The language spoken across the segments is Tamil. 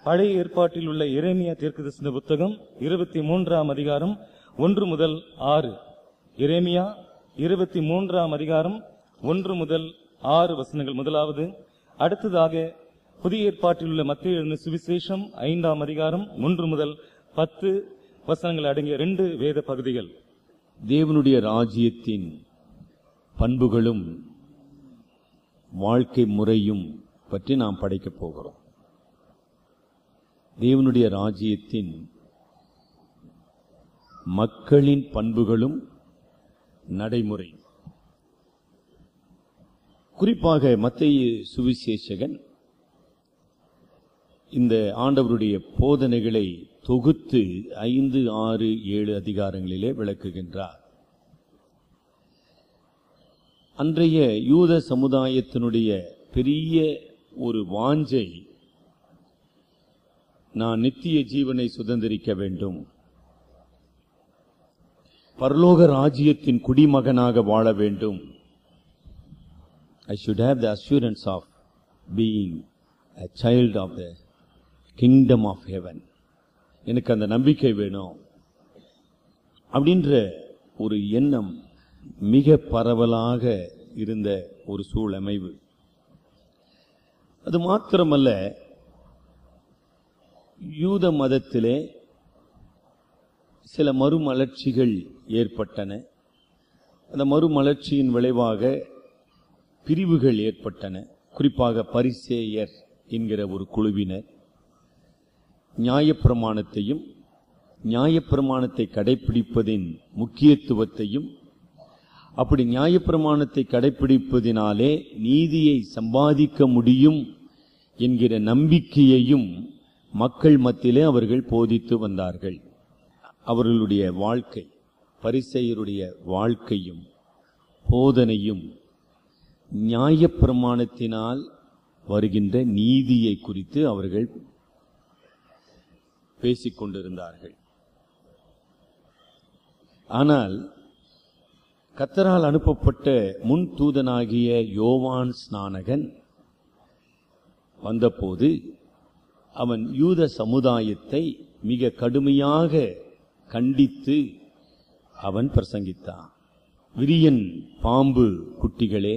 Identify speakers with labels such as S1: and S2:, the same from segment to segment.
S1: பழைய ஏற்பாட்டில் உள்ள எரேமியா தீர்க்கதரிசன புத்தகம் இருபத்தி மூன்றாம் அதிகாரம் ஒன்று முதல் ஆறு எரேமியா இருபத்தி மூன்றாம் அதிகாரம் ஒன்று முதல் ஆறு வசனங்கள் முதலாவது அடுத்ததாக புதிய ஏற்பாட்டில் உள்ள மத்திய எழுதின சுவிசேஷம் ஐந்தாம் அதிகாரம் ஒன்று முதல் பத்து வசனங்கள் அடங்கிய ரெண்டு வேத பகுதிகள்
S2: தேவனுடைய ராஜ்யத்தின் பண்புகளும் வாழ்க்கை முறையும் பற்றி நாம் படிக்கப் போகிறோம் தேவனுடைய ராஜ்யத்தின் மக்களின் பண்புகளும் நடைமுறை குறிப்பாக மத்திய சுவிசேஷகன் இந்த ஆண்டவருடைய போதனைகளை தொகுத்து ஐந்து ஆறு ஏழு அதிகாரங்களிலே விளக்குகின்றார் அன்றைய யூத சமுதாயத்தினுடைய பெரிய ஒரு வாஞ்சை நான் நித்திய ஜீவனை சுதந்திரிக்க வேண்டும் பரலோக ராஜ்யத்தின் குடிமகனாக வாழ வேண்டும் I should have the assurance of being a child of the kingdom of heaven எனக்கு அந்த நம்பிக்கை வேணும் அப்படின்ற ஒரு எண்ணம் மிக பரவலாக இருந்த ஒரு சூழமைவு அது மாத்திரமல்ல யூத மதத்திலே சில மறுமலர்ச்சிகள் ஏற்பட்டன அந்த மறுமலர்ச்சியின் விளைவாக பிரிவுகள் ஏற்பட்டன குறிப்பாக பரிசேயர் என்கிற ஒரு குழுவினர் நியாயப்பிரமாணத்தையும் நியாயப்பிரமாணத்தை கடைபிடிப்பதின் முக்கியத்துவத்தையும் அப்படி நியாயப்பிரமாணத்தை கடைபிடிப்பதினாலே நீதியை சம்பாதிக்க முடியும் என்கிற நம்பிக்கையையும் மக்கள் மத்தியிலே அவர்கள் போதித்து வந்தார்கள் அவர்களுடைய வாழ்க்கை பரிசெயருடைய வாழ்க்கையும் போதனையும் நியாயப்பிரமாணத்தினால் வருகின்ற நீதியை குறித்து அவர்கள் பேசிக் கொண்டிருந்தார்கள் ஆனால் கத்தரால் அனுப்பப்பட்ட முன் தூதனாகிய யோவான் ஸ்நானகன் வந்தபோது அவன் யூத சமுதாயத்தை மிக கடுமையாக கண்டித்து அவன் பிரசங்கித்தான் விரியன் பாம்பு குட்டிகளே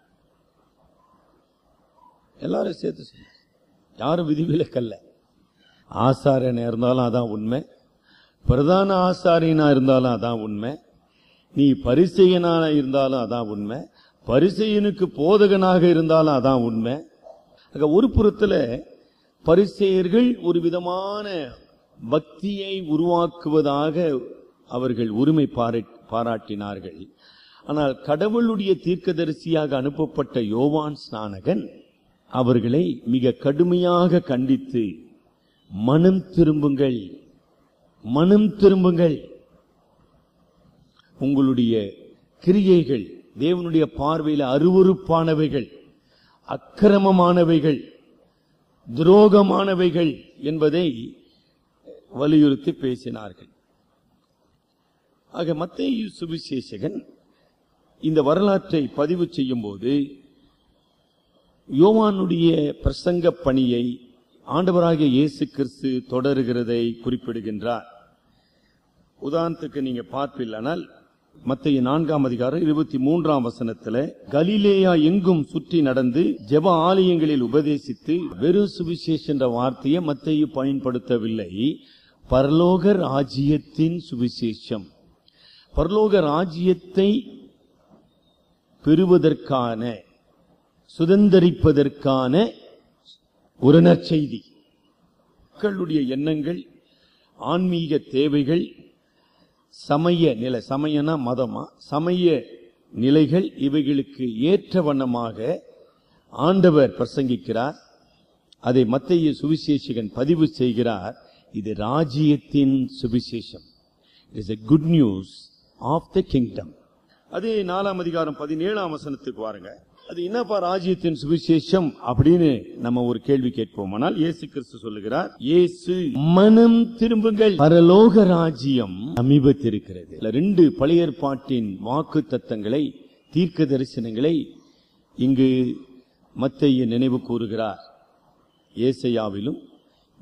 S2: எல்லாரும் சேர்த்து சொன்னார். யாரும் விதிவிலக்கல்ல ஆசாரியனா இருந்தாலும் அதான் உண்மை பிரதான ஆசாரியனா இருந்தாலும் அதான் உண்மை நீ பரிசெயனா இருந்தாலும் அதான் உண்மை பரிசெயனுக்கு போதகனாக இருந்தாலும் அதான் உண்மை ஆக ஒரு புறத்துல பரிசெயர்கள் ஒரு விதமான பக்தியை உருவாக்குவதாக அவர்கள் உரிமை பாராட்- பாராட்டினார்கள் ஆனால் கடவுளுடைய தீர்க்கதரிசியாக அனுப்பப்பட்ட யோவான் ஸ்நானகன் அவர்களை மிக கடுமையாக கண்டித்து மனம் திரும்புங்கள் மனம் திரும்புங்கள் உங்களுடைய கிரியைகள் தேவனுடைய பார்வையில் அருவருப்பானவைகள் அக்கிரமமானவைகள் துரோகமானவைகள் என்பதை வலியுறுத்தி பேசினார்கள் ஆக மத்தேயு சுவிசேஷகன் இந்த வரலாற்றை பதிவு செய்யும்போது யோவானுடைய பிரசங்க பணியை ஆண்டவராகிய இயேசு கிறிஸ்து தொடருகிறதை குறிப்பிடுகின்றார் உதாரணத்துக்கு நீங்க பார்ப்பில்லானால் மத்திய நான்காம் அதிகாரம் இருபத்தி மூன்றாம் வசனத்துல கலிலேயா எங்கும் சுற்றி நடந்து ஜெப ஆலயங்களில் உபதேசித்து வெறும் சுவிசேஷ என்ற வார்த்தையை மத்தையு பயன்படுத்தவில்லை பரலோக ராஜ்யத்தின் சுவிசேஷம் பரலோக ராஜ்யத்தை பெறுவதற்கான சுதந்தரிப்பதற்கான ஒரு நற்செய்தி மக்களுடைய எண்ணங்கள் ஆன்மீக தேவைகள் சமய நிலை சமயனா மதமா சமய நிலைகள் இவைகளுக்கு ஏற்ற வண்ணமாக ஆண்டவர் பிரசங்கிக்கிறார் அதை மத்திய சுவிசேஷகன் பதிவு செய்கிறார் இது ராஜ்யத்தின் சுவிசேஷம் it is a good news of the kingdom அதே நாலாம் அதிகாரம் பதினேழாம் வசனத்துக்கு வாருங்க அது என்னப்பா ராஜ்யத்தின் சுவிசேஷம் அப்படின்னு நம்ம ஒரு கேள்வி கேட்போமானால் இயேசு கிறிஸ்து சொல்லுகிறார் இயேசு மனம் திரும்புங்கள் பரலோக ராஜ்யம் சமீபத்திருக்கிறது இதுல ரெண்டு பழைய ஏற்பாட்டின் வாக்கு தத்தங்களை தீர்க்க தரிசனங்களை இங்கு மத்தைய நினைவு கூறுகிறார் ஏசையாவிலும்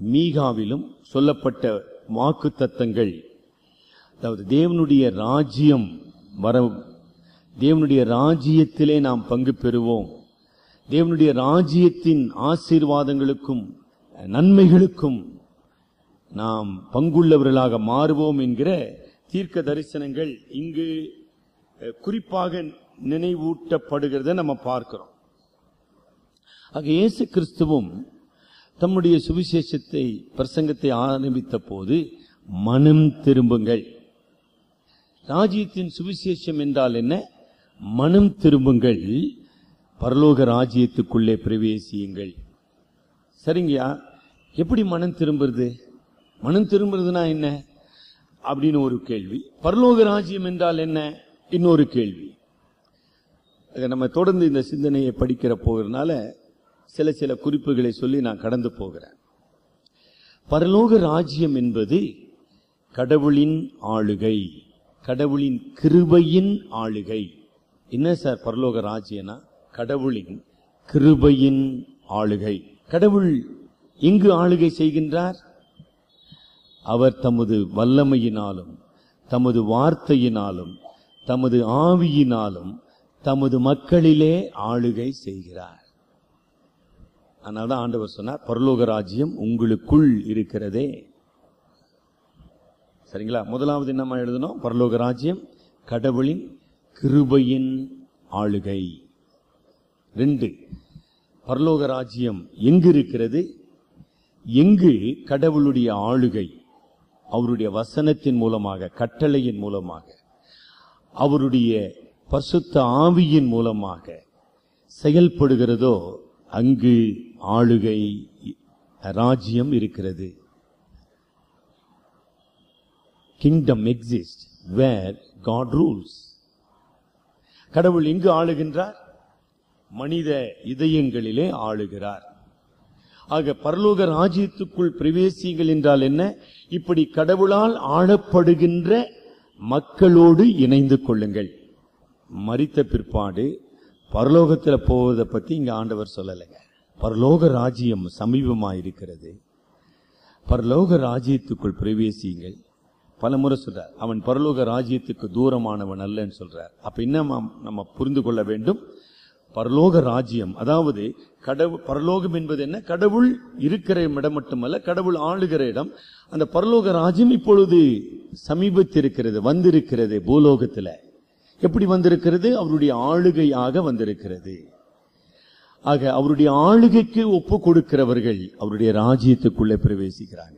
S2: மீகாவிலும் சொல்லப்பட்ட வாக்கு தத்தங்கள் அதாவது தேவனுடைய ராஜ்யம் வர தேவனுடைய ராஜ்யத்திலே நாம் பங்கு பெறுவோம் தேவனுடைய ராஜ்யத்தின் ஆசீர்வாதங்களுக்கும் நன்மைகளுக்கும் நாம் பங்குள்ளவர்களாக மாறுவோம் என்கிற தீர்க்க தரிசனங்கள் இங்கு அஹ், குறிப்பாக நினைவூட்டப்படுகிறத நம்ம பார்க்கிறோம் ஆக இயேசு கிறிஸ்துவும் தம்முடைய சுவிசேஷத்தை பிரசங்கத்தை ஆரம்பித்த போது மனம் திரும்புங்கள் ராஜ்யத்தின் சுவிசேஷம் என்றால் என்ன மனம் திரும்புங்கள் பரலோக ராஜ்யத்துக்குள்ளே பிரவேசியுங்கள் சரிங்கய்யா எப்படி மனம் திரும்புறது மனம் திரும்புறதுனா என்ன அப்படின்னு ஒரு கேள்வி பரலோக ராஜ்யம் என்றால் என்ன இன்னொரு கேள்வி ஆக நம்ம தொடர்ந்து இந்த சிந்தனையை படிக்கிற போகிறதுனால சில சில குறிப்புகளை சொல்லி நான் கடந்து போகிறேன் பரலோக ராஜ்யம் என்பது கடவுளின் ஆளுகை கடவுளின் கிருபையின் ஆளுகை என்ன சார் பரலோக ராஜ்யனா கடவுளின் கிருபையின் ஆளுகை கடவுள் எங்கு ஆளுகை செய்கின்றார் அவர் தமது வல்லமையினாலும் தமது வார்த்தையினாலும் தமது ஆவியினாலும் தமது மக்களிலே ஆளுகை செய்கிறார் அதனால்தான் ஆண்டவர் சொன்னார் பரலோக ராஜ்யம் உங்களுக்குள் இருக்கிறதே சரிங்களா முதலாவது என்னமா எழுதணும் பரலோக ராஜ்யம் கடவுளின் கிருபையின் ஆளுகை ரெண்டு பரலோக ராஜ்யம் எங்கு இருக்கிறது எங்கு கடவுளுடைய ஆளுகை அவருடைய வசனத்தின் மூலமாக கட்டளையின் மூலமாக அவருடைய பசுத்த ஆவியின் மூலமாக செயல்படுகிறதோ அங்கு ஆளுகை ராஜ்யம் இருக்கிறது kingdom exist where God rules கடவுள் எங்கு ஆளுகின்றார் மனித இதயங்களிலே ஆளுகிறார் ஆக பரலோக ராஜ்யத்துக்குள் பிரவேசிங்கள் என்றால் என்ன இப்படி கடவுளால் ஆளப்படுகின்ற மக்களோடு இணைந்து கொள்ளுங்கள் மரித்த பிற்பாடு பரலோகத்தில் போவதை பத்தி இங்க ஆண்டவர் சொல்லலைங்க பரலோக ராஜ்யம் சமீபமா இருக்கிறது பரலோக ராஜ்யத்துக்குள் பிரவேசியுங்கள் பல முறை சொல்றார் அவன் பரலோக ராஜ்யத்துக்கு தூரமானவன் அல்லன்னு சொல்றார் அப்ப என்ன நாம் நம்ம புரிந்து கொள்ள வேண்டும் பரலோக ராஜ்யம் அதாவது கடவுள் பரலோகம் என்பது என்ன கடவுள் இருக்கிற இடம் மட்டுமல்ல கடவுள் ஆளுகிற இடம் அந்த பரலோக ராஜ்யம் இப்பொழுது சமீபத்திருக்கிறது வந்திருக்கிறது பூலோகத்துல எப்படி வந்திருக்கிறது அவருடைய ஆளுகையாக வந்திருக்கிறது ஆக அவருடைய ஆளுகைக்கு ஒப்பு கொடுக்கிறவர்கள் அவருடைய ராஜ்யத்துக்குள்ளே பிரவேசிக்கிறாங்க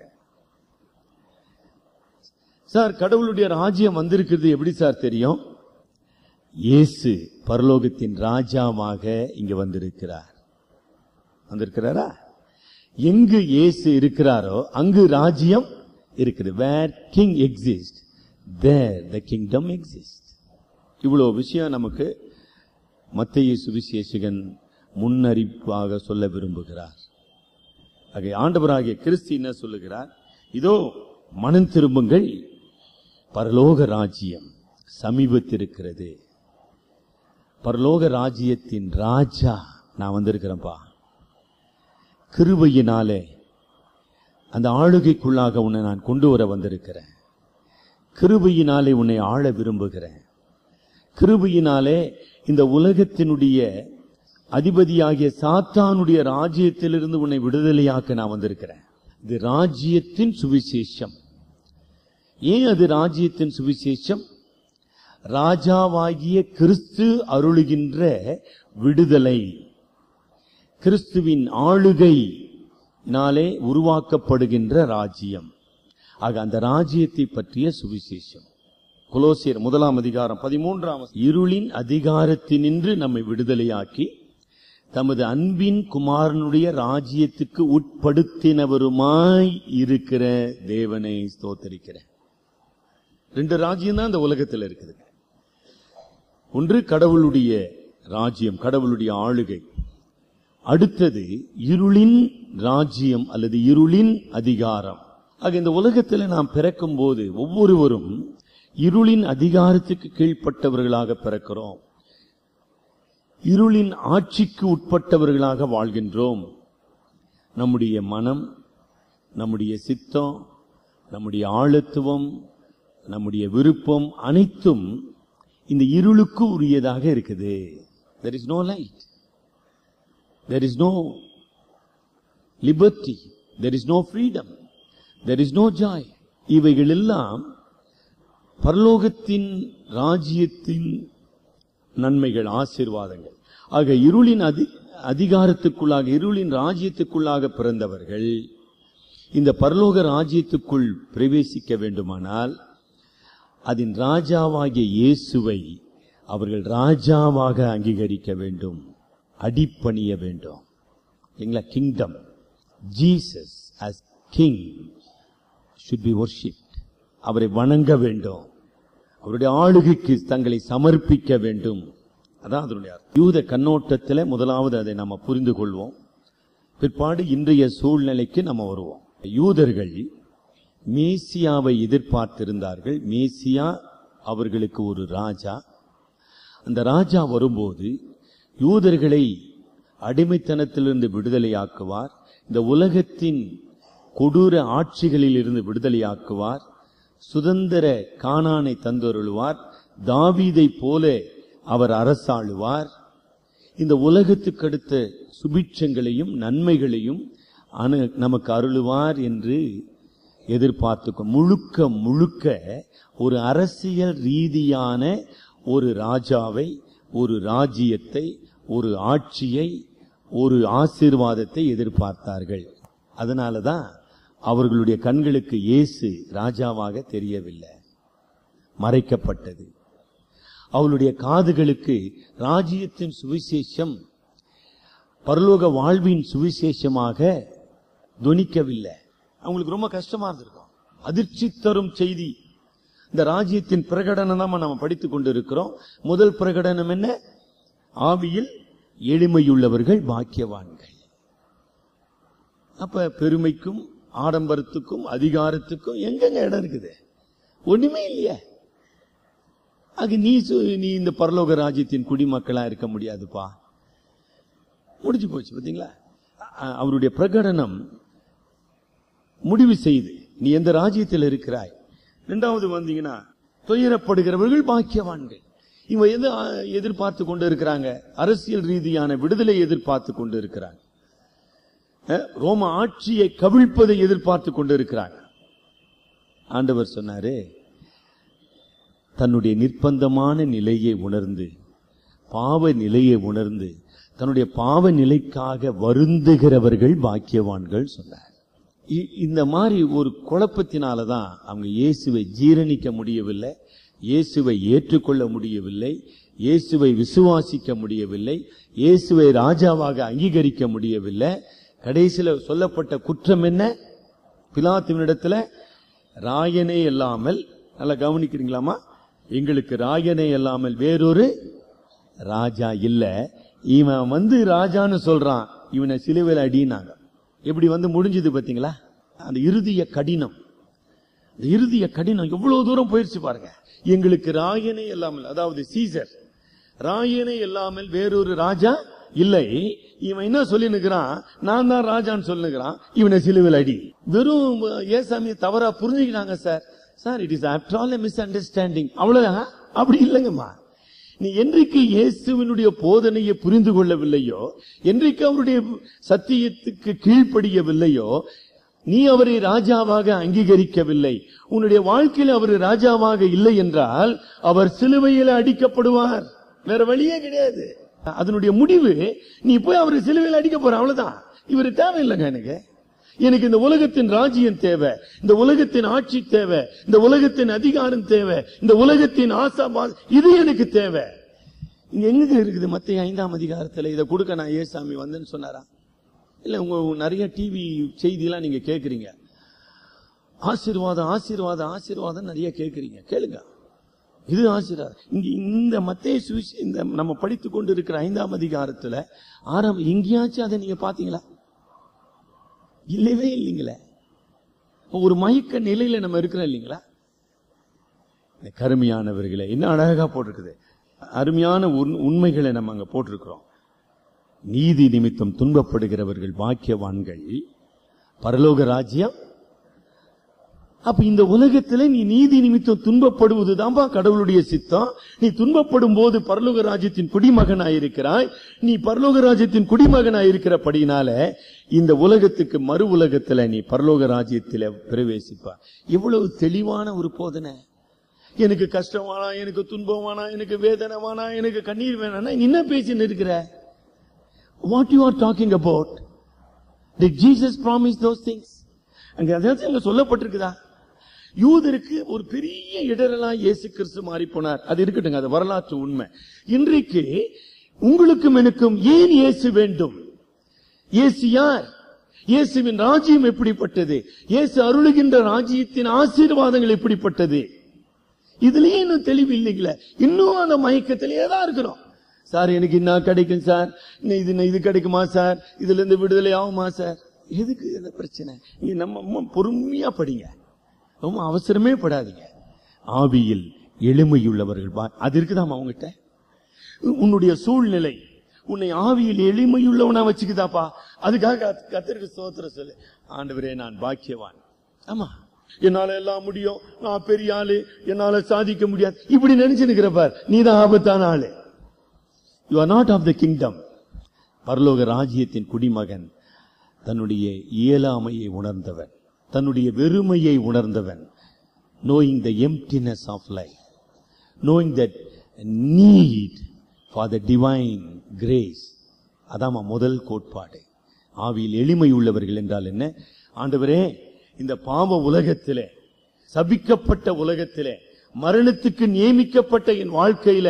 S2: சார் கடவுளுடைய ராஜ்யம் வந்திருக்கிறது எப்படி சார் தெரியும் இயேசு பரலோகத்தின் ராஜாவாக இங்க வந்திருக்கிறார் வந்திருக்கிறாரா எங்கு இயேசு இருக்கிறாரோ அங்கு ராஜ்யம் இருக்குது where king exist there the kingdom exist இவ்வளவு விஷயம் நமக்கு மத்திய சுவிசேஷகன் முன்னறிப்பாக சொல்ல விரும்புகிறார் ஆக ஆண்டவராகிய கிறிஸ்து என்ன சொல்லுகிறார் இதோ மனம் திரும்புங்கள் பரலோக ராஜ்யம் சமீபத்திருக்கிறது பரலோக ராஜ்யத்தின் ராஜா நான் வந்திருக்கிறேன்ப்பா கிருபையினாலே அந்த ஆளுகைக்குள்ளாக உன்னை நான் கொண்டு வர வந்திருக்கிறேன் கிருபையினாலே உன்னை ஆள விரும்புகிறேன் கிருபையினாலே இந்த உலகத்தினுடைய அதிபதியாகிய சாத்தானுடைய ராஜ்யத்திலிருந்து உன்னை விடுதலையாக்க நான் வந்திருக்கிறேன் இது ராஜ்யத்தின் சுவிசேஷம் ஏன் அது ராஜ்யத்தின் சுவிசேஷம் ராஜாவாகிய கிறிஸ்து அருளுகின்ற விடுதலை கிறிஸ்துவின் ஆளுகை நாளே உருவாக்கப்படுகின்ற ராஜ்யம் ஆக அந்த ராஜ்யத்தை பற்றிய சுவிசேஷம் குலோசியர் முதலாம் அதிகாரம் பதிமூன்றாம் வசனம். இருளின் அதிகாரத்தினின்று நம்மை விடுதலையாக்கி தமது அன்பின் குமாரனுடைய ராஜ்யத்துக்கு உட்படுத்தினவருமாய் இருக்கிற தேவனை ஸ்தோத்தரிக்கிறேன் ரெண்டு ராஜ்யம் தான் இந்த உலகத்தில் இருக்குது ஒன்று கடவுளுடைய ராஜ்யம் கடவுளுடைய ஆளுகை அடுத்தது இருளின் ராஜ்யம் அல்லது இருளின் அதிகாரம் ஆக இந்த உலகத்தில் நாம் பிறக்கும் போது ஒவ்வொருவரும் இருளின் அதிகாரத்துக்கு கீழ்ப்பட்டவர்களாக பிறக்கிறோம் இருளின் ஆட்சிக்கு உட்பட்டவர்களாக வாழ்கின்றோம் நம்முடைய மனம் நம்முடைய சித்தம் நம்முடைய ஆழத்துவம் நம்முடைய விருப்பம் அனைத்தும் இந்த இருளுக்கு உரியதாக இருக்குது there is no light there is no liberty there is no freedom there is no joy இவைகள் எல்லாம் பரலோகத்தின் ராஜ்யத்தின் நன்மைகள் ஆசீர்வாதங்கள் ஆக இருளின் அதி அதிகாரத்துக்குள்ளாக இருளின் ராஜ்யத்துக்குள்ளாக பிறந்தவர்கள் இந்த பரலோக ராஜ்யத்துக்குள் பிரவேசிக்க வேண்டுமானால் அதன் ராஜாவாகிய இயேசுவை அவர்கள் ராஜாவாக அங்கீகரிக்க வேண்டும் அடிப்பணிய வேண்டும் எங்களா kingdom Jesus as king should be worshipped அவரை வணங்க வேண்டும் அவருடைய ஆளுகைக்கு தங்களை சமர்ப்பிக்க வேண்டும் அதான் அதனுடைய அர்த்தம். யூத கண்ணோட்டத்தில் முதலாவது அதை நம்ம புரிந்து கொள்வோம் பிற்பாடு இன்றைய சூழ்நிலைக்கு நம்ம வருவோம் யூதர்கள் மேசியாவை எதிர்பார்த்திருந்தார்கள் மேசியா அவர்களுக்கு ஒரு ராஜா அந்த ராஜா வரும்போது யூதர்களை அடிமைத்தனத்திலிருந்து விடுதலையாக்குவார் இந்த உலகத்தின் கொடூர ஆட்சிகளில் இருந்து விடுதலையாக்குவார் சுதந்திர கானானை தந்தொருளுவார் தாவீதை போல அவர் அரசாளுவார் இந்த உலகத்துக்கு அடுத்த சுபிட்சங்களையும் நன்மைகளையும் அனு- நமக்கு அருளுவார் என்று எதிர்பார்த்துக்கும் முழுக்க முழுக்க ஒரு அரசியல் ரீதியான ஒரு ராஜாவை ஒரு ராஜ்யத்தை ஒரு ஆட்சியை ஒரு ஆசீர்வாதத்தை எதிர்பார்த்தார்கள் அதனாலதான் அவர்களுடைய கண்களுக்கு இயேசு ராஜாவாக தெரியவில்லை மறைக்கப்பட்டது அவளுடைய காதுகளுக்கு ராஜ்யத்தின் சுவிசேஷம் பரலோக வாழ்வின் சுவிசேஷமாக துணிக்கவில்லை அவங்களுக்கு ரொம்ப கஷ்டமா இருந்திருக்கும் அதிர்ச்சி தரும் செய்தி இந்த ராஜ்யத்தின் பிரகடனம் தான் நம்ம படித்துக் கொண்டிருக்கிறோம் முதல் பிரகடனம் என்ன ஆவியில் எளிமையுள்ளவர்கள் பாக்கியவான்கள் அப்ப பெருமைக்கும் ஆடம்பரத்துக்கும் அதிகாரத்துக்கும் எங்கெங்க இடம் இருக்குது ஒண்ணுமே இல்லையே அது நீ சொ- நீ இந்த பரலோக ராஜ்யத்தின் குடிமக்களா இருக்க முடியாதுப்பா முடிஞ்சு போச்சு பாத்தீங்களா அ- அவருடைய பிரகடனம் முடிவு செய்து நீ எந்த ராஜ்யத்தில் இருக்கிறாய் இரண்டாவது வந்தீங்கன்னா துயரப்படுகிறவர்கள் பாக்கியவான்கள் இவங்க எது ஆ, எதிர்பார்த்து கொண்டு இருக்கிறாங்க அரசியல் ரீதியான விடுதலை எதிர்பார்த்து கொண்டு இருக்கிறாங்க அஹ், ரோம ஆட்சியை கவிழ்ப்பதை எதிர்பார்த்து கொண்டு இருக்கிறாங்க ஆண்டவர் சொன்னாரு தன்னுடைய நிர்பந்தமான நிலையை உணர்ந்து பாவ நிலையை உணர்ந்து தன்னுடைய பாவ நிலைக்காக வருந்துகிறவர்கள் பாக்கியவான்கள் சொன்னார் இ- இந்த மாதிரி ஒரு குழப்பத்தினால தான் அவங்க இயேசுவை ஜீரணிக்க முடியவில்லை இயேசுவை ஏற்றுக்கொள்ள முடியவில்லை இயேசுவை விசுவாசிக்க முடியவில்லை இயேசுவை ராஜாவாக அங்கீகரிக்க முடியவில்லை கடைசியில் சொல்லப்பட்ட குற்றம் என்ன பிலாத்துவினிடத்துல ராயனே இல்லாமல் நல்லா கவனிக்கிறீங்களாமா எங்களுக்கு ராயனே இல்லாமல் வேறொரு ராஜா இல்ல இவன் வந்து ராஜான்னு சொல்றான் இவனை சிலுவையில் அடினாங்க எப்படி வந்து முடிஞ்சது பாத்தீங்களா அந்த இறுதிய கடினம் இந்த இறுதிய கடினம் எவ்வளவு தூரம் போயிருச்சு பாருங்க எங்களுக்கு ராயனே இல்லாமல் அதாவது சீசர் ராயனே இல்லாமல் வேறொரு ராஜா இல்லை இவன் என்ன சொல்லி நிக்கிறான் நான் தான் ராஜான்னு சொல்லுகிறான் இவனை சிலுவில் அடி வெறும் ஏசாமியை தவறா புரிஞ்சுக்கிறாங்க sir sir it is after all misunderstanding அவ்வளவுதான் அப்படி இல்லைங்கம்மா நீ என்றைக்கு இயேசுவினுடைய போதனையை புரிந்து கொள்ளவில்லையோ என்றைக்கு அவருடைய சத்தியத்துக்கு கீழ்ப்படியவில்லையோ நீ அவரை ராஜாவாக அங்கீகரிக்கவில்லை உன்னுடைய வாழ்க்கையில் அவர் ராஜாவாக இல்லை என்றால் அவர் சிலுவையில் அடிக்கப்படுவார் வேற வழியே கிடையாது அதனுடைய முடிவு நீ போய் அவரை சிலுவையில் அடிக்க போற அவ்வளவுதான் இவர் தேவையில்லைங்க எனக்கு எனக்கு இந்த உலகத்தின் ராஜ்யம் தேவை இந்த உலகத்தின் ஆட்சி தேவை இந்த உலகத்தின் அதிகாரம் தேவை இந்த உலகத்தின் ஆசா இது எனக்கு தேவை இங்க எங்க இருக்குது மத்திய ஐந்தாம் அதிகாரத்துல இதை கொடுக்க நான் ஏசாமி வந்தேன்னு சொன்னாரா இல்ல உங்க நிறைய டிவி செய்தியெல்லாம் நீங்க கேக்குறீங்க ஆசீர்வாதம் ஆசீர்வாதம் ஆசீர்வாதம் நிறைய கேக்குறீங்க கேளுங்க இது ஆசீர்வாதம் இங்க இந்த மத்திய சுவிச இந்த நம்ம படித்துக் கொண்டு இருக்கிற ஐந்தாம் அதிகாரத்துல ஆறாம் எங்கேயாச்சும் அதை நீங்க பாத்தீங்களா இல்லவே இல்லைங்களே ஒரு மயக்க நிலையில நம்ம இருக்கிறோம் இல்லைங்களா இந்த கருமையானவர்களே என்ன அழகா போட்டிருக்குது அருமையான உண்- உண்மைகளை நம்ம அங்க போட்டிருக்கிறோம் நீதி நிமித்தம் துன்பப்படுகிறவர்கள் பாக்கியவான்கள் பரலோக ராஜ்யம் அப்ப இந்த உலகத்துல நீ நீதி நிமித்தம் துன்பப்படுவதுதான்பா கடவுளுடைய சித்தம் நீ துன்பப்படும் போது பரலோக ராஜ்யத்தின் குடிமகனாயிருக்கிறாய் நீ பரலோக ராஜ்யத்தின் குடிமகனாயிருக்கிறபடினால இந்த உலகத்துக்கு மறு உலகத்துல நீ பரலோக ராஜ்யத்தில பிரவேசிப்பா எவ்வளவு தெளிவான ஒரு போதனை எனக்கு கஷ்டம் வேணாம் எனக்கு துன்பம் வேணாம் எனக்கு வேதனை வேணாம் எனக்கு கண்ணீர் வேணாம்னா நீ என்ன பேசின்னு இருக்கிற what you are talking about Did Jesus promise those things? அங்க அதாவது அங்க சொல்லப்பட்டிருக்குதா யூதருக்கு ஒரு பெரிய இடரெல்லாம் இயேசு கிறிஸ்து மாறி போனார் அது இருக்கட்டுங்க அது வரலாற்று உண்மை இன்றைக்கு உங்களுக்கும் எனக்கும் ஏன் இயேசு வேண்டும் இயேசு யார் இயேசுவின் ராஜ்யம் எப்படிப்பட்டது இயேசு அருளுகின்ற ராஜ்யத்தின் ஆசீர்வாதங்கள் எப்படிப்பட்டது இதுலயே இன்னும் தெளிவு இல்லைங்களே இன்னும் அந்த மயக்கத்திலேயே தான் இருக்கிறோம் சார் எனக்கு என்ன கிடைக்கும் சார் இன்னும் இது இது கிடைக்குமா சார் இதுல இருந்து விடுதலை ஆகுமா சார் எதுக்கு இந்த பிரச்சனை நீங்க நம்ம அம்மா பொறுமையா படிங்க ரொம்ப அவசரமே படாதீங்க ஆவியில் எளிமையுள்ளவர்கள் பா- அது இருக்குதாமா அவங்ககிட்ட உன்னுடைய சூழ்நிலை உன்னை ஆவியில் எளிமையுள்ளவனா வச்சுக்குதாப்பா அதுக்காக கத்- கர்த்தருக்கு ஸ்தோத்திரம் சொல்லு ஆண்டவரே நான் பாக்கியவான் ஆமா என்னால எல்லாம் முடியும் நான் பெரிய ஆளு என்னால சாதிக்க முடியாது இப்படி நினைச்சு பார் நீதான் ஆபத்தான ஆளு you are not of the kingdom பரலோக ராஜ்யத்தின் குடிமகன் தன்னுடைய இயலாமையை உணர்ந்தவன் தன்னுடைய வெறுமையை உணர்ந்தவன் knowing the emptiness of life knowing that need for the divine grace அதாம்மா முதல் கோட்பாடு ஆவியில் எளிமை உள்ளவர்கள் என்றால் என்ன ஆண்டவரே இந்த பாவ உலகத்திலே சபிக்கப்பட்ட உலகத்திலே மரணத்துக்கு நியமிக்கப்பட்ட என் வாழ்க்கையில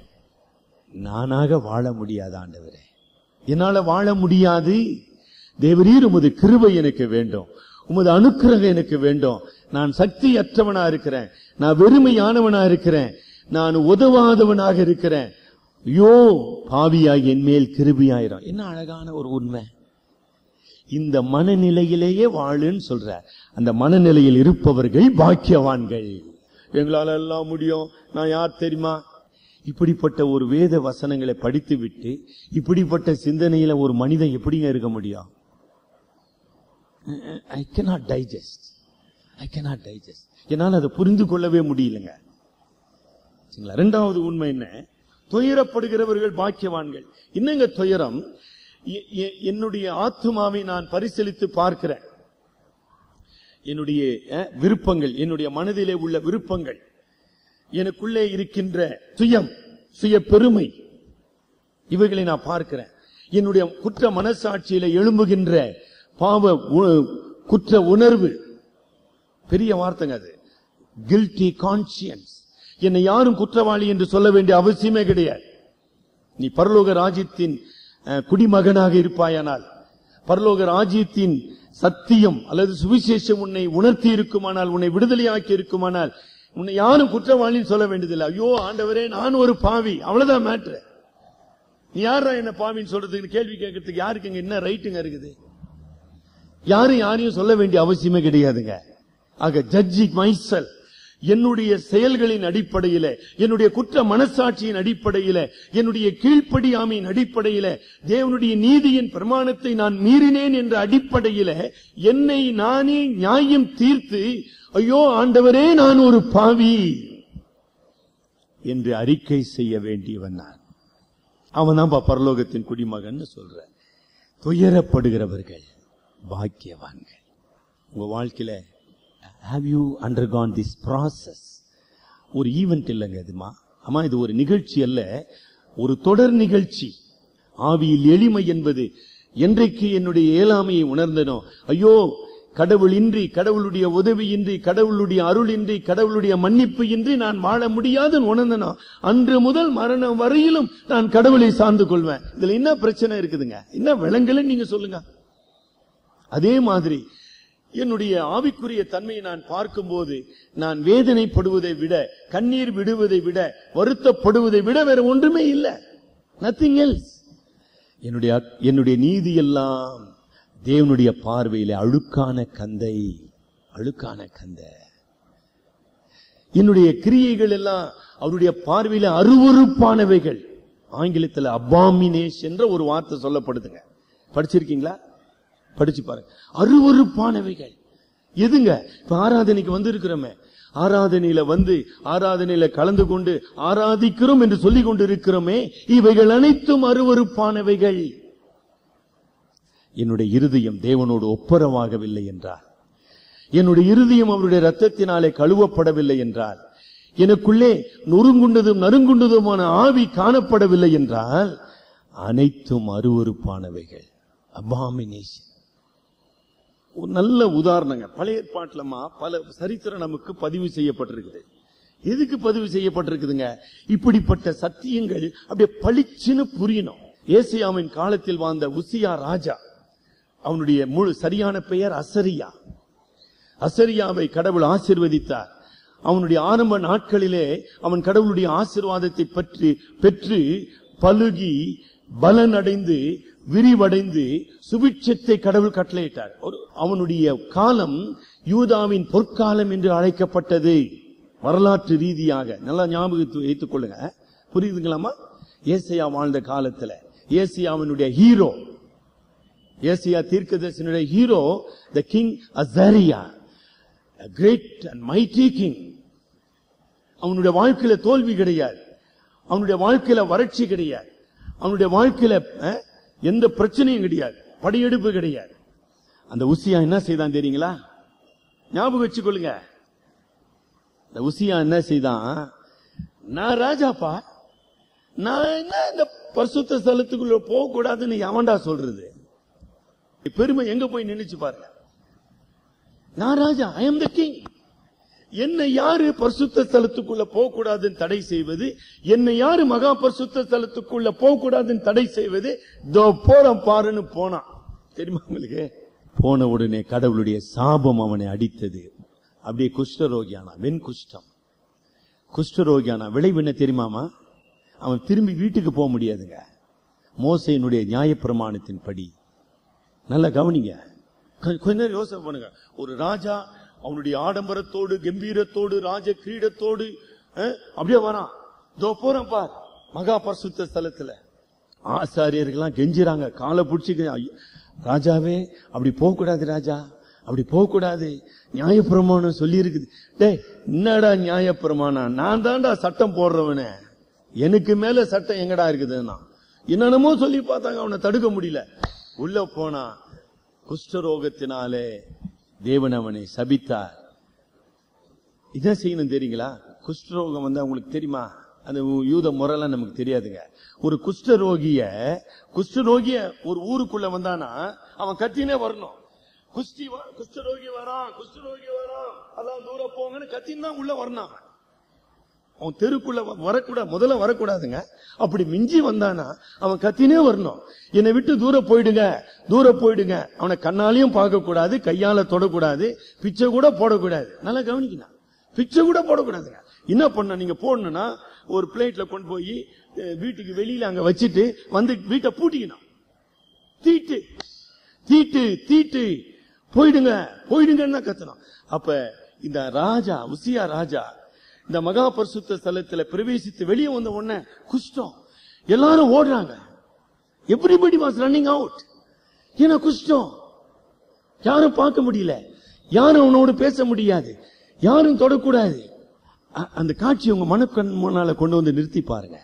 S2: நானாக வாழ முடியாது ஆண்டவரே என்னால வாழ முடியாது தேவரீர் உமது கிருபை எனக்கு வேண்டும் உமது அனுக்கிரகம் எனக்கு வேண்டும் நான் சக்தி அற்றவனா இருக்கிறேன் நான் வெறுமையானவனா இருக்கிறேன் நான் உதவாதவனாக இருக்கிறேன் ஐயோ பாவியாய் என் மேல் கிருபியாயிரும் என்ன அழகான ஒரு உண்மை இந்த மனநிலையிலேயே வாழுன்னு சொல்ற அந்த மனநிலையில் இருப்பவர்கள் பாக்கியவான்கள் எங்களால எல்லாம் முடியும் நான் யார் தெரியுமா இப்படிப்பட்ட ஒரு வேத வசனங்களை படித்து விட்டு இப்படிப்பட்ட சிந்தனையில ஒரு மனிதன் எப்படிங்க இருக்க முடியும் I cannot digest I cannot digest என்னால் அதை புரிந்து கொள்ளவே முடியலங்க சரிங்களா? இரண்டாவது உண்மை என்ன துயரப்படுகிறவர்கள் பாக்கியவான்கள் என்னங்க துயரம் எ- எ- என்னுடைய ஆத்துமாவை நான் பரிசீலித்து பார்க்கிறேன் என்னுடைய அஹ், விருப்பங்கள் என்னுடைய மனதிலே உள்ள விருப்பங்கள் எனக்குள்ளே இருக்கின்ற சுயம் சுய பெருமை இவைகளை நான் பார்க்கிறேன் என்னுடைய குற்ற மனசாட்சியில எழும்புகின்ற பாவ உ- குற்ற உணர்வு பெரிய வார்த்தைங்க அது கில்ட்டி கான்சியன்ஸ் என்னை யாரும் குற்றவாளி என்று சொல்ல வேண்டிய அவசியமே கிடையாது நீ பரலோக ராஜ்யத்தின் அஹ், குடிமகனாக இருப்பாயானால் பரலோக ராஜ்யத்தின் சத்தியம் அல்லது சுவிசேஷம் உன்னை உணர்த்தி இருக்குமானால் உன்னை விடுதலையாக்கி இருக்குமானால் உன்னை யாரும் குற்றவாளின்னு சொல்ல வேண்டியதில்லை ஐயோ ஆண்டவரே நான் ஒரு பாவி அவ்வளவுதான் மேட்ரு நீ யாரா என்ன பாவின்னு சொல்றதுக்கு கேள்வி கேட்கறதுக்கு யாருக்கு இங்க என்ன ரைட்டுங்க இருக்குது யாரும் யாரையும் சொல்ல வேண்டிய அவசியமே கிடையாதுங்க ஆக ஜட்ஜி மைசல் என்னுடைய செயல்களின் அடிப்படையில என்னுடைய குற்ற மனசாட்சியின் அடிப்படையில என்னுடைய கீழ்ப்படியாமையின் அடிப்படையில தேவனுடைய நீதியின் பிரமாணத்தை நான் மீறினேன் என்ற அடிப்படையில என்னை நானே நியாயம் தீர்த்து ஐயோ ஆண்டவரே நான் ஒரு பாவி என்று அறிக்கை செய்ய வேண்டியவன் நான் அவன் தான் பரலோகத்தின் குடிமகன் சொல்ற துயரப்படுகிறவர்கள் பாக்கியவான்கள் உங்க வாழ்க்கையில have you undergone this process ஒரு ஈவெண்ட் இல்லைங்க இதுமா அம்மா இது ஒரு நிகழ்ச்சி அல்ல ஒரு தொடர் நிகழ்ச்சி ஆவியில் எளிமை என்பது என்றைக்கு என்னுடைய இயலாமையை உணர்ந்தனோ ஐயோ கடவுள் இன்றி கடவுளுடைய உதவியின்றி கடவுளுடைய அருளின்றி கடவுளுடைய மன்னிப்பு இன்றி நான் வாழ முடியாதுன்னு உணர்ந்தனோ அன்று முதல் மரணம் வரையிலும் நான் கடவுளை சார்ந்து கொள்வேன் இதுல என்ன பிரச்சனை இருக்குதுங்க என்ன விலங்குல நீங்க சொல்லுங்க அதே மாதிரி என்னுடைய ஆவிக்குரிய தன்மையை நான் பார்க்கும்போது நான் வேதனைப்படுவதை விட கண்ணீர் விடுவதை விட வருத்தப்படுவதை விட வேற ஒன்றுமே இல்லை நத்திங் எல்ஸ் என்னுடைய என்னுடைய நீதி எல்லாம் தேவனுடைய பார்வையில அழுக்கான கந்தை அழுக்கான கந்தை என்னுடைய கிரியைகள் எல்லாம் அவருடைய பார்வையில அருவருப்பானவைகள் ஆங்கிலத்தில் அபாமினேஷ் என்ற ஒரு வார்த்தை சொல்லப்படுதுங்க படிச்சிருக்கீங்களா படிச்சு பாருங்க அருவருப்பானவைகள் எதுங்க இப்ப ஆராதனைக்கு வந்து இருக்கிறோமே ஆராதனையில வந்து ஆராதனையில கலந்து கொண்டு ஆராதிக்கிறோம் என்று சொல்லிக் கொண்டு இருக்கிறோமே இவைகள் அனைத்தும் அருவருப்பானவைகள் என்னுடைய இருதயம் தேவனோடு ஒப்புரவாகவில்லை என்றார் என்னுடைய இருதயம் அவருடைய ரத்தத்தினாலே கழுவப்படவில்லை என்றால் எனக்குள்ளே நொறுங்குண்டதும் நறுங்குண்டதுமான ஆவி காணப்படவில்லை என்றால் அனைத்தும் அருவருப்பானவைகள் அபாமினேஷன் ஒரு நல்ல உதாரணங்க பழைய ஏற்பாட்டுலமா பல சரித்திரம் நமக்கு பதிவு செய்யப்பட்டிருக்குது எதுக்கு பதிவு செய்யப்பட்டிருக்குதுங்க இப்படிப்பட்ட சத்தியங்கள் அப்படியே பளிச்சுன்னு புரியணும் ஏசியாவின் காலத்தில் வாழ்ந்த உசியா ராஜா அவனுடைய முழு சரியான பெயர் அசரியா அசரியாவை கடவுள் ஆசிர்வதித்தார் அவனுடைய ஆரம்ப நாட்களிலே அவன் கடவுளுடைய ஆசிர்வாதத்தை பற்றி பெற்று பலுகி பலனடைந்து விரிவடைந்து சுபிட்சத்தை கடவுள் கட்டளையிட்டார் ஒரு அவனுடைய காலம் யூதாவின் பொற்காலம் என்று அழைக்கப்பட்டது வரலாற்று ரீதியாக நல்லா ஞாபகத்து வைத்துக் கொள்ளுங்க புரியுதுங்களாமா ஏசியா வாழ்ந்த காலத்துல ஏசியாவினுடைய ஹீரோ ஏசியா தீர்க்கதரிசனுடைய hero the king Azariah great and mighty king அவனுடைய வாழ்க்கையில தோல்வி கிடையாது அவனுடைய வாழ்க்கையில வறட்சி கிடையாது அவனுடைய வாழ்க்கையில அஹ், எந்த பிரச்சனையும் கிடையாது படையெடுப்பு கிடையாது அந்த உசியா என்ன செய்தான் தெரியுங்களா ஞாபகம் வச்சுக்கொள்ளுங்க இந்த உசியா என்ன செய்தான் நான் ராஜாப்பா நான் என்ன இந்த பரிசுத்த ஸ்தலத்துக்குள்ள போக கூடாதுன்னு எவன்டா சொல்றது பெருமை எங்க போய் நினைச்சு பாருங்க நான் ராஜா ஐ எம் த கிங் என்னை யாரு பரிசுத்த ஸ்தலத்துக்குள்ள போக கூடாதுன்னு தடை செய்வது என்னை யாரு மகா பரிசுத்த ஸ்தலத்துக்குள்ள போக கூடாதுன்னு தடை செய்வது தோ போறோம் பாருன்னு போனான் தெரியுமா உங்களுக்கு போன உடனே கடவுளுடைய சாபம் அவனை அடித்தது அப்படியே குஷ்டரோகியானா வெண் குஷ்டம் குஷ்டரோகியானா விளைவு என்ன தெரியுமாமா அவன் திரும்பி வீட்டுக்கு போக முடியாதுங்க மோசையினுடைய நியாயப்பிரமாணத்தின் படி நல்லா கவனிங்க கொ- கொஞ்ச நேரம் யோசனை பண்ணுங்க ஒரு ராஜா அவனுடைய ஆடம்பரத்தோடு கம்பீரத்தோடு ராஜ கிரீடத்தோடு அஹ், அப்படியே வரான் இதோ போறேன் பார் மகா பரிசுத்த ஸ்தலத்துல ஆசாரியர்கள்லாம் கெஞ்சுறாங்க காலை பிடிச்சி ராஜாவே அப்படி போக கூடாது ராஜா அப்படி போக கூடாது நியாயப்பிரமாணம் சொல்லி இருக்குது டேய் என்னடா நியாயப்பிரமாணம் நான் தான்டா சட்டம் போடுறவனே எனக்கு மேல சட்டம் எங்கடா இருக்குதுன்னா என்னென்னமோ சொல்லி பார்த்தாங்க அவனை தடுக்க முடியல உள்ள போனா குஷ்டரோகத்தினாலே தேவன் அவனை சபித்தார் இதான் செய்யணும் தெரியுங்களா குஷ்டரோகம் வந்து உங்களுக்கு தெரியுமா அந்த யூத முறைலாம் நமக்கு தெரியாதுங்க ஒரு குஷ்டரோகிய குஷ்டரோகிய ஒரு ஊருக்குள்ள வந்தானா அவன் கத்தினே வரணும் குஷ்டி வ- குஷ்டரோகி வரான் குஷ்டரோகி வரான் அதான் தூரம் போங்கன்னு கத்தின்னு தான் உள்ள வரணும் அவன். அவன் தெருக்குள்ள வ- வரக்கூடாது முதல்ல வரக்கூடாதுங்க அப்படி மிஞ்சி வந்தானா அவன் கத்தினே வரணும் என்னை விட்டு தூரம் போயிடுங்க தூரம் போயிடுங்க அவனை கண்ணாலையும் பார்க்க கூடாது கையால தொடக்கூடாது பிச்சை கூட போடக்கூடாது நல்லா கவனிக்கணும் பிச்சை கூட போடக்கூடாதுங்க என்ன பண்ண நீங்க போடணும்னா ஒரு பிளேட்ல கொண்டு போய் அஹ், வீட்டுக்கு வெளியில அங்க வச்சுட்டு வந்து வீட்டை பூட்டிக்கணும் தீட்டு தீட்டு தீட்டு போயிடுங்க போயிடுங்கன்னு தான் கத்தணும் அப்ப இந்த ராஜா உசியா ராஜா இந்த மகா பரிசுத்த ஸ்தலத்துல பிரவேசித்து வெளியே வந்த உடனே குஷ்டம் எல்லாரும் ஓடுறாங்க எவ்ரிபடி வாஸ் ரன்னிங் அவுட் ஏன்னா குஷ்டம் யாரும் பார்க்க முடியல யாரும் அவனோடு பேச முடியாது யாரும் தொடக்கூடாது அ- அந்த காட்சி உங்க மனக்கண் முன்னால கொண்டு வந்து நிறுத்தி பாருங்க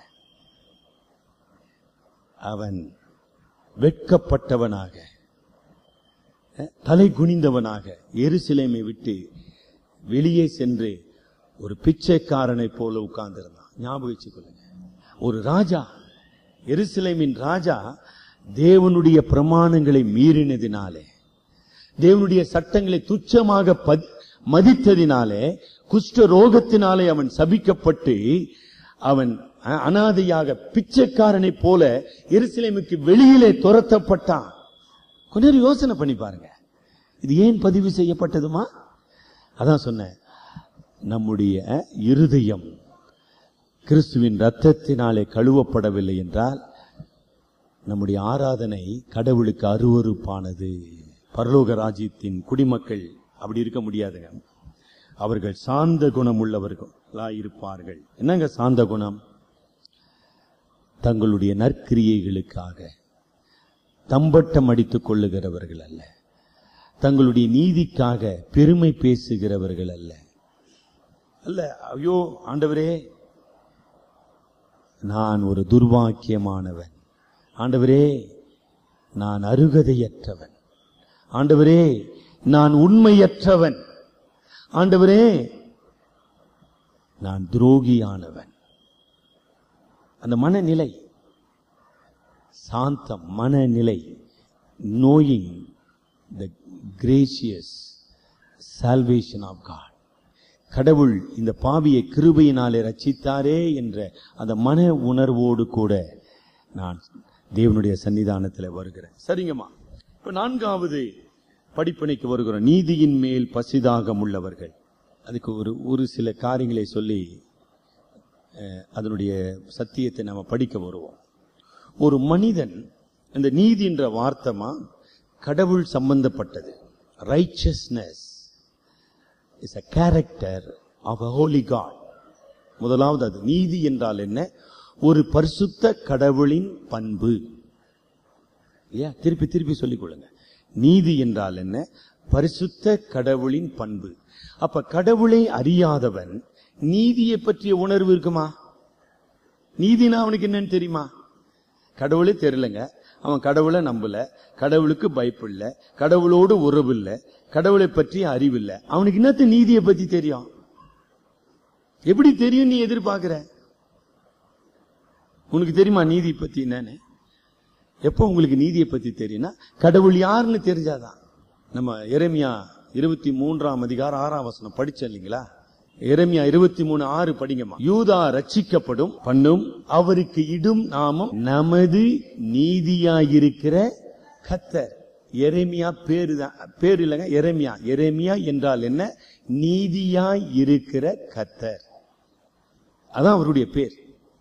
S2: அவன் வெட்கப்பட்டவனாக அஹ், தலை குனிந்தவனாக எருசலேமை விட்டு வெளியே சென்று ஒரு பிச்சைக்காரனை போல உட்கார்ந்திருந்தான் ஞாபகம் வச்சுக்கொள்ளுங்க ஒரு ராஜா எருசலேமின் ராஜா தேவனுடைய பிரமாணங்களை மீறினதினாலே தேவனுடைய சட்டங்களை துச்சமாக பதி- மதித்ததினாலே குஷ்ட ரோகத்தினாலே அவன் சபிக்கப்பட்டு அவன் அ- அனாதையாக பிச்சைக்காரனை போல எருசலேமுக்கு வெளியிலே துரத்தப்பட்டான் கொஞ்ச நேரம் யோசனை பண்ணி பாருங்க இது ஏன் பதிவு செய்யப்பட்டதுமா அதான் சொன்னேன் நம்முடைய இருதயம் கிறிஸ்துவின் ரத்தத்தினாலே கழுவப்படவில்லை என்றால் நம்முடைய ஆராதனை கடவுளுக்கு அருவருப்பானது பரலோக ராஜ்யத்தின் குடிமக்கள் அப்படி இருக்க முடியாதுங்க அவர்கள் சாந்த குணம் உள்ளவர்களா இருப்பார்கள் என்னங்க சாந்த குணம் தங்களுடைய நற்கிரியைகளுக்காக தம்பட்டம் அடித்துக் கொள்ளுகிறவர்கள் அல்ல தங்களுடைய நீதிக்காக பெருமை பேசுகிறவர்கள் அல்ல அல்ல ஐயோ ஆண்டவரே நான் ஒரு துர்வாக்கியமானவன் ஆண்டவரே நான் அருகதையற்றவன் ஆண்டவரே நான் உண்மையற்றவன் ஆண்டவரே நான் துரோகியானவன் அந்த மனநிலை சாந்தம் மனநிலை knowing the gracious salvation of God கடவுள் இந்த பாவியை கிருபையினாலே ரட்சித்தாரே என்ற அந்த மன உணர்வோடு கூட நான் தேவனுடைய சன்னிதானத்தில் வருகிறேன் சரிங்கம்மா இப்ப நான்காவது படிப்பனைக்கு வருகிறோம் நீதியின் மேல் பசிதாகம் உள்ளவர்கள் அதுக்கு ஒரு ஒரு சில காரியங்களை சொல்லி அஹ், அதனுடைய சத்தியத்தை நம்ம படிக்க வருவோம் ஒரு மனிதன் இந்த நீதி என்ற வார்த்தமா கடவுள் சம்பந்தப்பட்டது righteousness is a character of a holy God முதலாவது அது நீதி என்றால் என்ன ஒரு பரிசுத்த கடவுளின் பண்பு இல்லையா திருப்பி திருப்பி சொல்லிக் கொள்ளுங்க நீதி என்றால் என்ன பரிசுத்த கடவுளின் பண்பு அப்ப கடவுளை அறியாதவன் நீதியை பற்றிய உணர்வு இருக்குமா நீதினா அவனுக்கு என்னன்னு தெரியுமா கடவுளே தெரியலங்க அவன் கடவுளை நம்பல கடவுளுக்கு பயப்படல கடவுளோடு உறவு இல்ல கடவுளை பற்றி அறிவில்ல அவனுக்கு என்னத்த நீதியை பத்தி தெரியும் எப்படி தெரியும் நீ எதிர்பார்க்கிற உனக்கு தெரியுமா நீதி பத்தி என்னன்னு எப்போ உங்களுக்கு நீதியை பத்தி தெரியும்னா கடவுள் யாருன்னு தெரிஞ்சாதான் நம்ம எரேமியா இருபத்தி மூன்றாம் அதிகாரம் ஆறாம் வசனம் படிச்சோம் இல்லைங்களா எரேமியா இருபத்தி மூணு ஆறு படிங்கம்மா யூதா ரட்சிக்கப்படும் பண்ணும் அவருக்கு இடும் நாமம் நமது நீதியாயிருக்கிற கத்தர் எரேமியா பேரு தான் பேர் இல்லைங்க எரேமியா எரேமியா என்றால் என்ன நீதியாய் இருக்கிற கத்தர் அதான் அவருடைய பேர்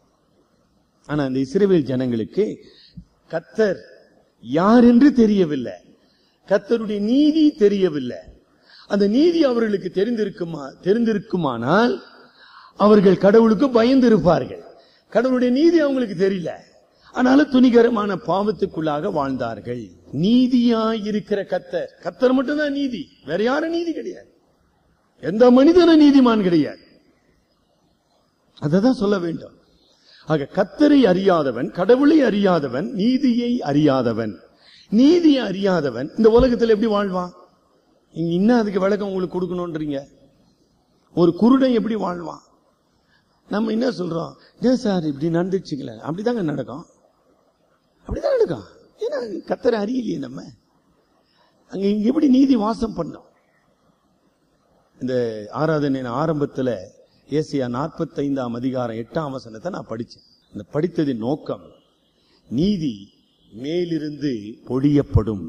S2: ஆனா அந்த இஸ்ரவேல் ஜனங்களுக்கு கத்தர் யார் என்று தெரியவில்லை கத்தருடைய நீதி தெரியவில்லை அந்த நீதி அவர்களுக்கு தெரிந்திருக்குமா தெரிந்திருக்குமானால் அவர்கள் கடவுளுக்கு பயந்திருப்பார்கள் கடவுளுடைய நீதி அவங்களுக்கு தெரியல ஆனாலும் துணிகரமான பாவத்துக்குள்ளாக வாழ்ந்தார்கள் நீதியாய் இருக்கிற கத்தர் கத்தர் மட்டும்தான் நீதி வேற யாரும் நீதி கிடையாது எந்த மனிதனும் நீதிமான் கிடையாது அததான் சொல்ல வேண்டும் ஆக கத்தரை அறியாதவன் கடவுளை அறியாதவன் நீதியை அறியாதவன் நீதியை அறியாதவன் இந்த உலகத்தில் எப்படி வாழ்வான் இங்க இன்னும் அதுக்கு விளக்கம் உங்களுக்கு கொடுக்கணும்ன்றீங்க ஒரு குருடன் எப்படி வாழ்வான் நம்ம என்ன சொல்றோம் ஏன் சார் இப்படி நடந்துச்சுங்களேன் அப்படிதாங்க நடக்கும் அப்படிதான் நடக்கும் ஏன்னா கத்தரை அறியலையே நம்ம அங்க இங்க எப்படி நீதி வாசம் பண்ணோம் இந்த ஆராதனை ஆரம்பத்துல ஏசியா நாற்பத்தைந்தாம் அதிகாரம் எட்டாம் வசனத்தை நான் படிச்சேன் இந்த படித்ததின் நோக்கம் நீதி மேலிருந்து பொழியப்படும்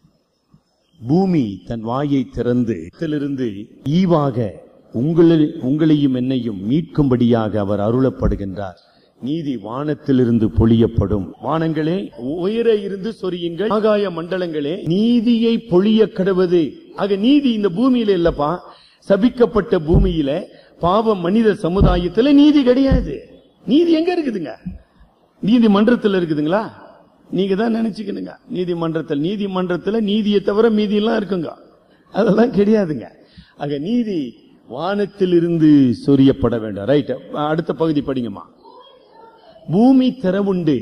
S2: பூமி தன் வாயை திறந்து இதிலிருந்து ஈவாக உங்களை உங்களையும் என்னையும் மீட்கும்படியாக அவர் அருளப்படுகின்றார் நீதி வானத்திலிருந்து பொழியப்படும் வானங்களே உயர இருந்து சொரியுங்கள் ஆகாய மண்டலங்களே நீதியை பொழிய கடவுது ஆக நீதி இந்த பூமியில இல்லப்பா சபிக்கப்பட்ட பூமியில பாவ மனித சமுதாயத்துல நீதி கிடையாது நீதி எங்க இருக்குதுங்க நீதிமன்றத்தில் இருக்குதுங்களா நீங்க தான் நினைச்சுக்கணுங்க நீதிமன்றத்தில் நீதிமன்றத்தில் நீதியை தவிர மீதி எல்லாம் இருக்குங்க அதெல்லாம் கிடையாதுங்க ஆக நீதி வானத்தில் இருந்து சொரியப்பட வேண்டும் ரைட் அடுத்த பகுதி படிங்கம்மா பூமி திறவுண்டு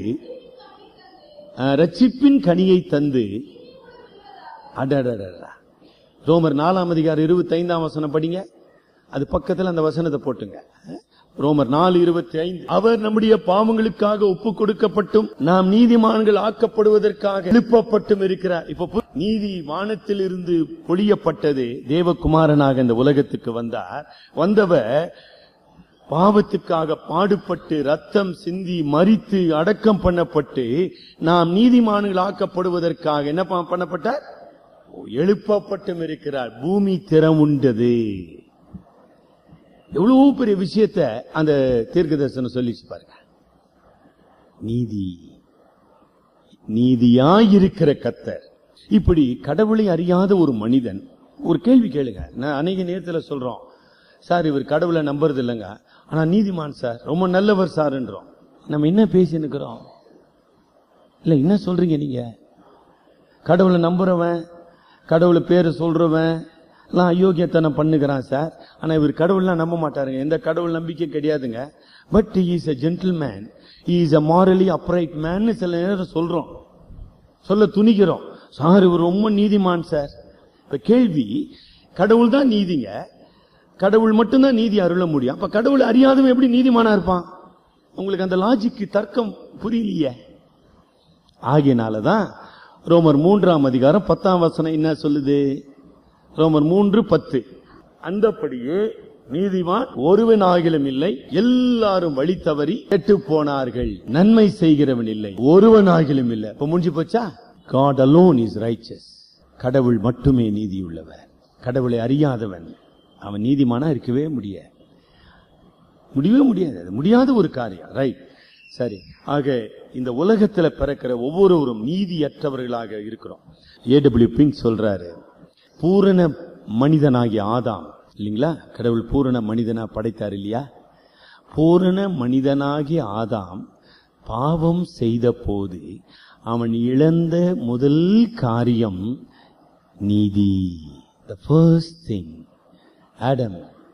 S2: அஹ், ரட்சிப்பின் கனியை தந்து அடடடடா ரோமர் நாலாம் அதிகாரம் இருபத்தி ஐந்தாம் வசனம் படிங்க அது பக்கத்துல அந்த வசனத்தை போட்டுங்க ரோமர் நாலு இருபத்தி ஐந்து அவர் நம்முடைய பாவங்களுக்காக ஒப்பு கொடுக்கப்பட்டும் நாம் நீதிமான்கள் ஆக்கப்படுவதற்காக எழுப்பப்பட்டும் இருக்கிறார் இப்ப பு- நீதி வானத்தில் இருந்து பொழியப்பட்டது தேவகுமாரனாக இந்த உலகத்துக்கு வந்தார் வந்தவர் பாவத்துக்காக பாடுபட்டு ரத்தம் சிந்தி மரித்து அடக்கம் பண்ணப்பட்டு நாம் நீதிமான்கள் ஆக்கப்படுவதற்காக என்ன ப- பண்ணப்பட்டார் எழுப்பப்பட்டும் இருக்கிறார் பூமி திறமுண்டது எவ்வளவு பெரிய விஷயத்த அந்த தீர்க்க தரிசனம் சொல்லிச்சு பாருங்க நீதி நீதியாயிருக்கிற கத்தர் இப்படி கடவுளை அறியாத ஒரு மனிதன் ஒரு கேள்வி கேளுங்க நான் அநேக நேரத்துல சொல்றோம் சார் இவர் கடவுளை நம்புறது இல்லைங்க ஆனா நீதிமான் சார் ரொம்ப நல்லவர் சார்ன்றோம் நம்ம என்ன பேசி நிக்கிறோம் இல்ல என்ன சொல்றீங்க நீங்க கடவுளை நம்புறவன் கடவுளை பேரு சொல்றவன் எல்லாம் அயோக்கியத்தனம் பண்ணுகிறான் சார் ஆனா இவர் கடவுள்லாம் நம்ப மாட்டாருங்க எந்த கடவுள் நம்பிக்கை கிடையாதுங்க but is a gentleman he is a morally upright man சில நேரம் சொல்றோம் சொல்ல துணிக்கிறோம் சார் இவர் ரொம்ப நீதிமான் சார் இப்ப கேள்வி கடவுள் தான் நீதிங்க கடவுள் மட்டும்தான் நீதி அருள முடியும் அப்ப கடவுள் அறியாதவன் எப்படி நீதிமானா இருப்பான் உங்களுக்கு அந்த லாஜிக்கு தர்க்கம் புரியலையே ஆகியனாலதான் ரோமர் மூன்றாம் அதிகாரம் பத்தாம் வசனம் என்ன சொல்லுது ரோமர் மூன்று பத்து அந்தப்படியே நீதிமான் ஒருவன் ஆகிலும் இல்லை எல்லாரும் வழி தவறி கெட்டு போனார்கள் நன்மை செய்கிறவன் இல்லை ஒருவன் ஆகிலும் இல்லை இப்ப முடிஞ்சு போச்சா காட் alone இஸ் righteous கடவுள் மட்டுமே நீதியுள்ளவர் கடவுளை அறியாதவன் அவன் நீதிமானா இருக்கவே முடியாது முடியவே முடியாது அது முடியாத ஒரு காரியம் ரைட் சரி ஆக இந்த உலகத்துல பிறக்கிற ஒவ்வொருவரும் நீதியற்றவர்களாக இருக்கிறோம் ஏடபிள்யூ பிங்க் சொல்றாரு பூரண மனிதனாகிய ஆதாம் இல்லைங்களா கடவுள் பூரண மனிதனா படைத்தார் இல்லையா பூரண மனிதனாகிய ஆதாம் பாவம் செய்த போது அவன் இழந்த முதல் காரியம் நீதி the first thing Adam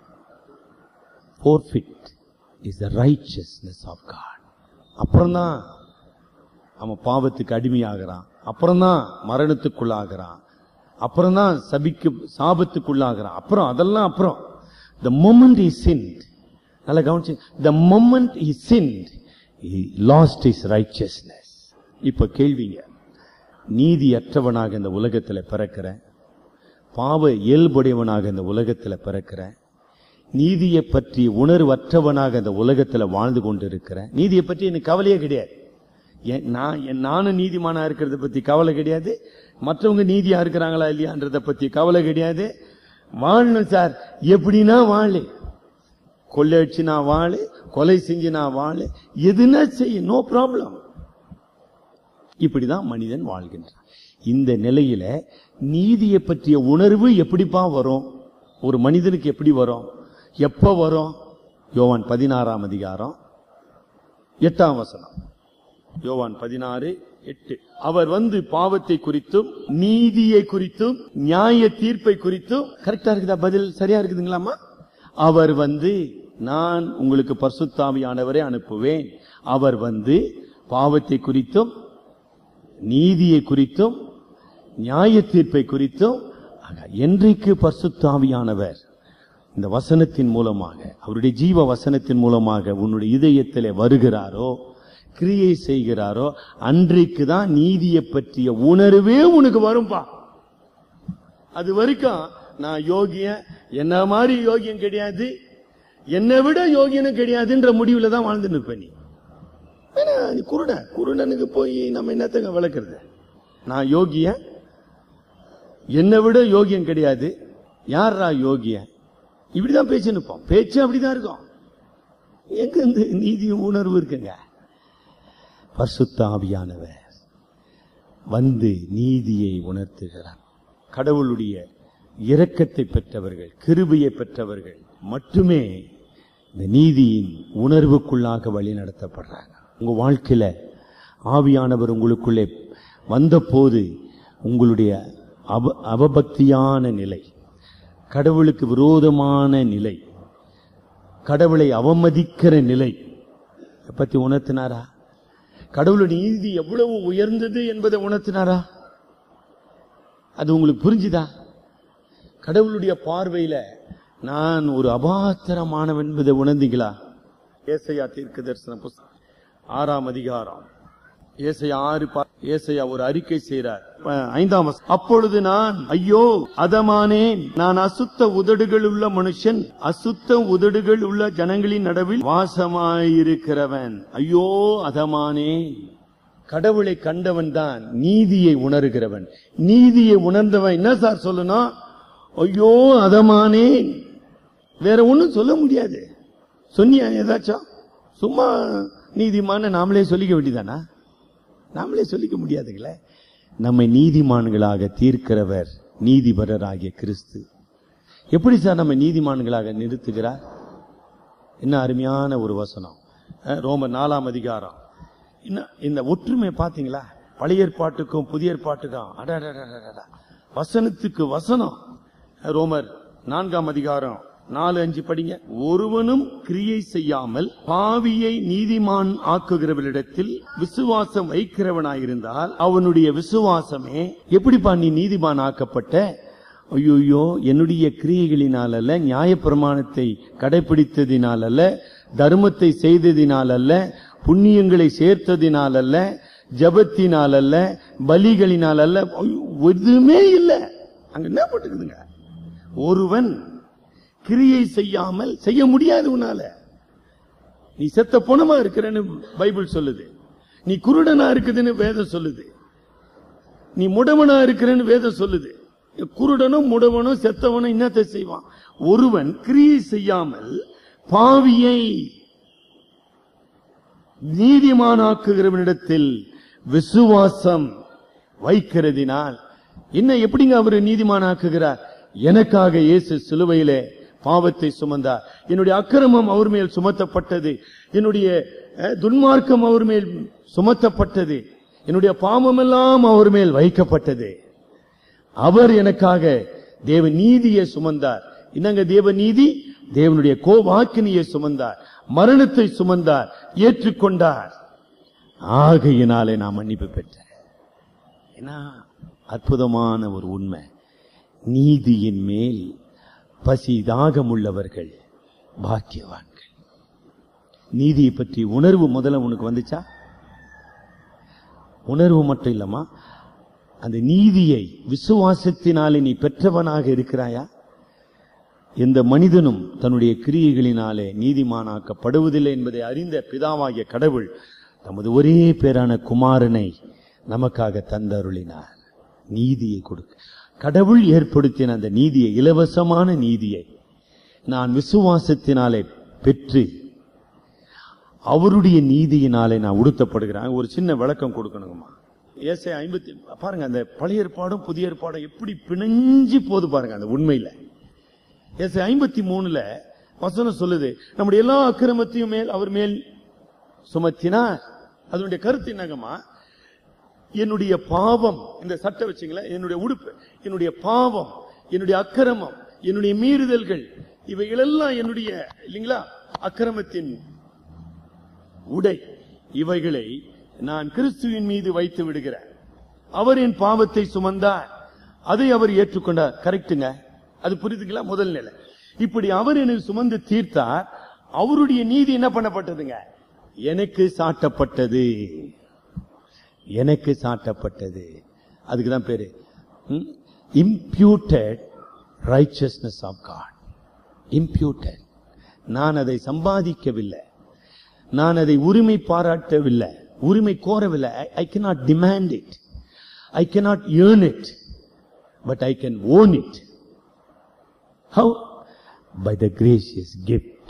S2: forfeit is the righteousness of God. அப்புறம்தான் அவன் பாவத்துக்கு அடிமையாகிறான் அப்புறம்தான் மரணத்துக்குள்ளாகிறான் அப்புறம்தான் சபிக்கு சாபத்துக்குள்ளாகிறான் அப்புறம் அதெல்லாம் அப்புறம் the moment he sinned நல்லா கவனிச்சு the moment he sinned he lost his righteousness இப்ப கேள்விங்க நீதியற்றவனாக இந்த உலகத்துல பிறக்கிறேன் பாவ இயல்புடையவனாக இந்த உலகத்துல பிறக்கிறேன் நீதியை பற்றி உணர்வற்றவனாக இந்த உலகத்துல வாழ்ந்து கொண்டிருக்கிறேன் நீதியை பற்றி எனக்கு கவலையே கிடையாது என் நான் என் நானும் நீதிமானா இருக்கிறத பத்தி கவலை கிடையாது மற்றவங்க நீதியா இருக்கிறாங்களா இல்லையான்றத பத்தி கவலை கிடையாது வாழணும் சார் எப்படின்னா வாழு கொள்ளையடிச்சு நான் வாழு கொலை செஞ்சு நான் வாழு எதுனா செய்ய நோ ப்ராப்ளம் இப்படிதான் மனிதன் வாழ்கின்றான் இந்த நிலையில நீதியை பற்றிய உணர்வு எப்படிப்பா வரும் ஒரு மனிதனுக்கு எப்படி வரும் எப்ப வரும் யோவான் பதினாறாம் அதிகாரம் எட்டாம் வசனம் யோவான் பதினாறு எட்டு அவர் வந்து பாவத்தை குறித்தும் நீதியை குறித்தும் நியாய தீர்ப்பை குறித்தும் கரெக்டா இருக்குதா பதில் சரியா இருக்குதுங்களாமா அவர் வந்து நான் உங்களுக்கு பரிசுத்தாவியானவரை அனுப்புவேன் அவர் வந்து பாவத்தை குறித்தும் நீதியை குறித்தும் நியாய தீர்ப்பை குறித்தும் ஆக, என்றைக்கு பரிசுத்தாவியானவர் இந்த வசனத்தின் மூலமாக அவருடைய ஜீவ வசனத்தின் மூலமாக உன்னுடைய இதயத்திலே வருகிறாரோ கிரியை செய்கிறாரோ அன்றைக்கு தான் நீதியை பற்றிய உணர்வே உனக்கு வரும்பா அது வரைக்கும் நான் யோகியன் என்ன மாதிரி யோகியம் கிடையாது என்னை விட யோகியனும் கிடையாதுன்ற முடிவுல தான் வாழ்ந்து நிற்ப நீ ஏன்னா, நீ குருடன் குருடனுக்கு போய் நம்ம என்னத்தங்க வளர்க்கறது நான் யோகியன் என்னை விட யோகியம் கிடையாது யாரா யோகியன் இப்படிதான் பேச்சு நிற்போம் பேச்சு அப்படிதான் இருக்கும் எங்க இந்த நீதி உணர்வு இருக்குங்க பரிசுத்த ஆவியானவர் வந்து நீதியை உணர்த்துகிறார் கடவுளுடைய இரக்கத்தை பெற்றவர்கள் கிருபையை பெற்றவர்கள் மட்டுமே இந்த நீதியின் உணர்வுக்குள்ளாக வழி நடத்தப்படுறாங்க உங்க வாழ்க்கையில ஆவியானவர் உங்களுக்குள்ளே வந்தபோது உங்களுடைய அவ அவபக்தியான நிலை கடவுளுக்கு விரோதமான நிலை கடவுளை அவமதிக்கிற நிலை பத்தி உணர்த்தினாரா கடவுளுடைய நீதி எவ்வளவு உயர்ந்தது என்பதை உணர்த்தினாரா அது உங்களுக்கு புரிஞ்சுதா கடவுளுடைய பார்வையில நான் ஒரு அபாத்திரமானவன் என்பதை உணர்ந்தீங்களா ஏசையா தீர்க்க தரிசன புஸ்தகம் ஆறாம் அதிகாரம் ஏசையா ஆறு பா- ஏசையா ஒரு அறிக்கை செய்கிறார் அஹ் ஐந்தாம் வசனம். அப்பொழுது நான் ஐயோ அதமானேன் நான் அசுத்த உதடுகள் உள்ள மனுஷன் அசுத்த உதடுகள் உள்ள ஜனங்களின் நடுவில் வாசமாயிருக்கிறவன் ஐயோ அதமானேன் கடவுளை கண்டவன் தான் நீதியை உணர்கிறவன் நீதியை உணர்ந்தவன் என்ன சார் சொல்லணும் ஐயோ அதமானேன் வேற ஒண்ணும் சொல்ல முடியாது சொன்னியா ஏதாச்சும் சும்மா நீதிமான நாமளே சொல்லிக்க வேண்டியதானா நாமளே சொல்லிக்க முடியாதுங்களே நம்மை நீதிமான்களாக தீர்க்கிறவர் நீதிபரராகிய கிறிஸ்து எப்படி சார் நம்ம நீதிமான்களாக நிறுத்துகிறார் என்ன அருமையான ஒரு வசனம் அஹ், ரோமர் நாலாம் அதிகாரம் இன்னும் இந்த ஒற்றுமை பாத்தீங்களா பழைய ஏற்பாட்டுக்கும் புதிய ஏற்பாட்டுக்கும் அடடடடடடா. வசனத்துக்கு வசனம் ரோமர் நான்காம் அதிகாரம் நாலு அஞ்சு படிங்க ஒருவனும் கிரியை செய்யாமல் பாவியை நீதிமான் ஆக்குகிறவரிடத்தில் விசுவாசம் வைக்கிறவனாயிருந்தால் அவனுடைய விசுவாசமே எப்படிப்பா நீ நீதிமான் ஆக்கப்பட்ட ஐயோயோ என்னுடைய கிரியைகளினால் அல்ல நியாயப்பிரமாணத்தை கடைபிடித்ததினால் அல்ல தர்மத்தை செய்ததினால் அல்ல புண்ணியங்களை சேர்த்ததினால் அல்ல ஜபத்தினால் அல்ல பலிகளினால் அல்ல ஐயோ, எதுவுமே இல்லை அங்க என்ன போட்டுக்குதுங்க ஒருவன் கிரியை செய்யாமல் செய்ய முடியாது உன்னால நீ செத்த பொணமா இருக்கிறன்னு பைபிள் சொல்லுது நீ குருடனா இருக்குதுன்னு வேதம் சொல்லுது நீ முடவனா இருக்கிறன்னு வேதம் சொல்லுது குருடனும் முடவனும் செத்தவனும் என்னத்தை செய்வான் ஒருவன் கிரியை செய்யாமல் பாவியை நீதிமானாக்குகிறவனிடத்தில் விசுவாசம் வைக்கிறதினால் என்ன எப்படிங்க அவர் நீதிமானாக்குகிறார் எனக்காக இயேசு சிலுவையிலே பாவத்தை சுமந்தார் என்னுடைய அக்கிரமம் அவர் மேல் சுமத்தப்பட்டது என்னுடைய அஹ், துன்மார்க்கம் அவர் மேல் சுமத்தப்பட்டது என்னுடைய பாவமெல்லாம் அவர் மேல் வைக்கப்பட்டது அவர் எனக்காக தேவ நீதியை சுமந்தார் என்னங்க தேவ நீதி தேவனுடைய கோவாக்கினியை சுமந்தார் மரணத்தை சுமந்தார் ஏற்றுக்கொண்டார் ஆகையினாலே நான் மன்னிப்பு பெற்றேன் ஏன்னா அற்புதமான ஒரு உண்மை நீதியின் மேல் பசி தாகமுள்ளவர்கள் பாக்கியவான்கள் நீதியை பற்றி உணர்வு முதல்ல உனக்கு வந்துச்சா உணர்வு மட்டும் இல்லம்மா அந்த நீதியை விசுவாசத்தினாலே நீ பெற்றவனாக இருக்கிறாயா எந்த மனிதனும் தன்னுடைய கிரியைகளினாலே நீதிமானாக்கப்படுவதில்லை என்பதை அறிந்த பிதாவாகிய கடவுள் தமது ஒரே பேரான குமாரனை நமக்காக தந்தருளினார் நீதியை கொடுக்க கடவுள் ஏற்படுத்தின அந்த நீதியை இலவசமான நீதியை நான் விசுவாசத்தினாலே பெற்று அவருடைய நீதியினாலே நான் உடுத்தப்படுகிறேன் ஒரு சின்ன விளக்கம் கொடுக்கணுங்கம்மா ஏசை ஐம்பத்தி பாருங்க அந்த பழைய ஏற்பாடும் புதிய ஏற்பாடும் எப்படி பிணைஞ்சு போது பாருங்க அந்த உண்மையில ஏசை ஐம்பத்தி மூணுல வசனம் சொல்லுது நம்முடைய எல்லா அக்கிரமத்தையும் மேல் அவர் மேல் சுமத்தினார் அதனுடைய கருத்து என்னங்கம்மா என்னுடைய பாவம் இந்த சட்டை வச்சுங்களேன் என்னுடைய உடுப்பு என்னுடைய பாவம் என்னுடைய அக்கிரமம் என்னுடைய மீறுதல்கள் இவைகளெல்லாம் என்னுடைய இல்லைங்களா அக்கிரமத்தின் உடை இவைகளை நான் கிறிஸ்துவின் மீது வைத்து விடுகிறேன் அவர் என் பாவத்தை சுமந்தார் அதை அவர் ஏற்றுக்கொண்டார் கரெக்டுங்க அது புரியுதுங்களா முதல் நிலை இப்படி அவர் எனக்கு சுமந்து தீர்த்தார் அவருடைய நீதி என்ன பண்ணப்பட்டதுங்க எனக்கு சாட்டப்பட்டது எனக்கு சாட்டப்பட்டது அதுக்கு தான் பேரு imputed righteousness of God imputed நான் அதை சம்பாதிக்கவில்லை நான் அதை உரிமை பாராட்டவில்லை உரிமை கோரவில்லை ஐ cannot demand it I cannot earn it but I can own it how by the gracious gift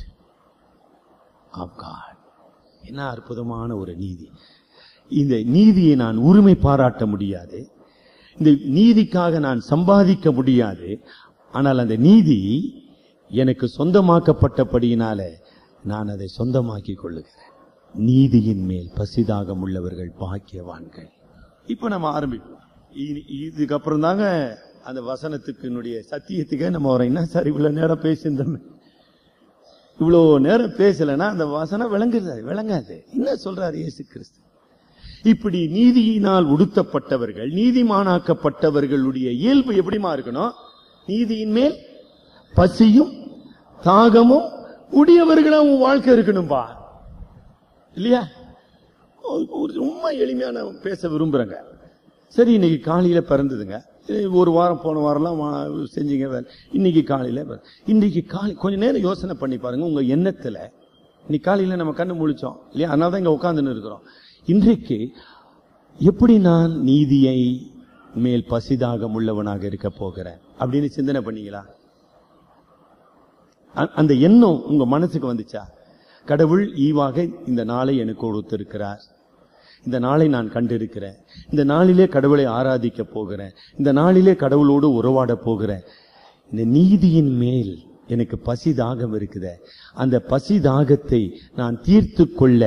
S2: of God என்ன அற்புதமான ஒரு நீதி இந்த நீதியை நான் உரிமை பாராட்ட முடியாது இந்த நீதிக்காக நான் சம்பாதிக்க முடியாது ஆனால் அந்த நீதி எனக்கு சொந்தமாக்கப்பட்டபடியினால நான் அதை சொந்தமாக்கி கொள்ளுகிறேன் நீதியின் மேல் பசிதாகம் உள்ளவர்கள் பாக்கியவான்கள் இப்ப நம்ம ஆரம்பிப்போம் இ- இதுக்கப்புறம் தாங்க அந்த வசனத்துக்குனுடைய சத்தியத்துக்கே நம்ம வரோம் என்ன சார் இவ்வளவு நேரம் பேசியிருந்தோம் இவ்வளவு நேரம் பேசலைன்னா அந்த வசனம் விளங்குறது விளங்காது என்ன சொல்றாரு இயேசு கிறிஸ்து இப்படி நீதியினால் உடுத்தப்பட்டவர்கள் நீதிமானாக்கப்பட்டவர்களுடைய இயல்பு எப்படிமா இருக்கணும் நீதியின் மேல் பசியும் தாகமும் உடையவர்களா உன் வாழ்க்கை இருக்கணும்பா இல்லையா ஒரு- ஒரு ரொம்ப எளிமையான பேச விரும்புறேங்க சரி இன்னைக்கு காலையில பிறந்ததுங்க இது ஒரு வாரம் போன வாரம்லாம் வா- செஞ்சீங்க வேலை இன்னைக்கு காலையில பிற- இன்னைக்கு காலை கொஞ்ச நேரம் யோசனை பண்ணி பாருங்க உங்க எண்ணத்துல இன்னைக்கு காலையில நம்ம கண்ணு முழிச்சோம் இல்லையா அதனால தான் இங்க உட்கார்ந்துன்னு இருக்கிறோம் இன்றைக்கு எப்படி நான் நீதியை மேல் பசிதாகம் உள்ளவனாக இருக்க போகிறேன் அப்படின்னு சிந்தனை பண்ணீங்களா அ- அந்த எண்ணம் உங்க மனசுக்கு வந்துச்சா கடவுள் ஈவாக இந்த நாளை எனக்கு கொடுத்திருக்கிறார் இந்த நாளை நான் கண்டிருக்கிறேன் இந்த நாளிலே கடவுளை ஆராதிக்க போகிறேன் இந்த நாளிலே கடவுளோடு உறவாட போகிறேன் இந்த நீதியின் மேல் எனக்கு பசி தாகம் இருக்குதே அந்த பசி தாகத்தை நான் தீர்த்து கொள்ள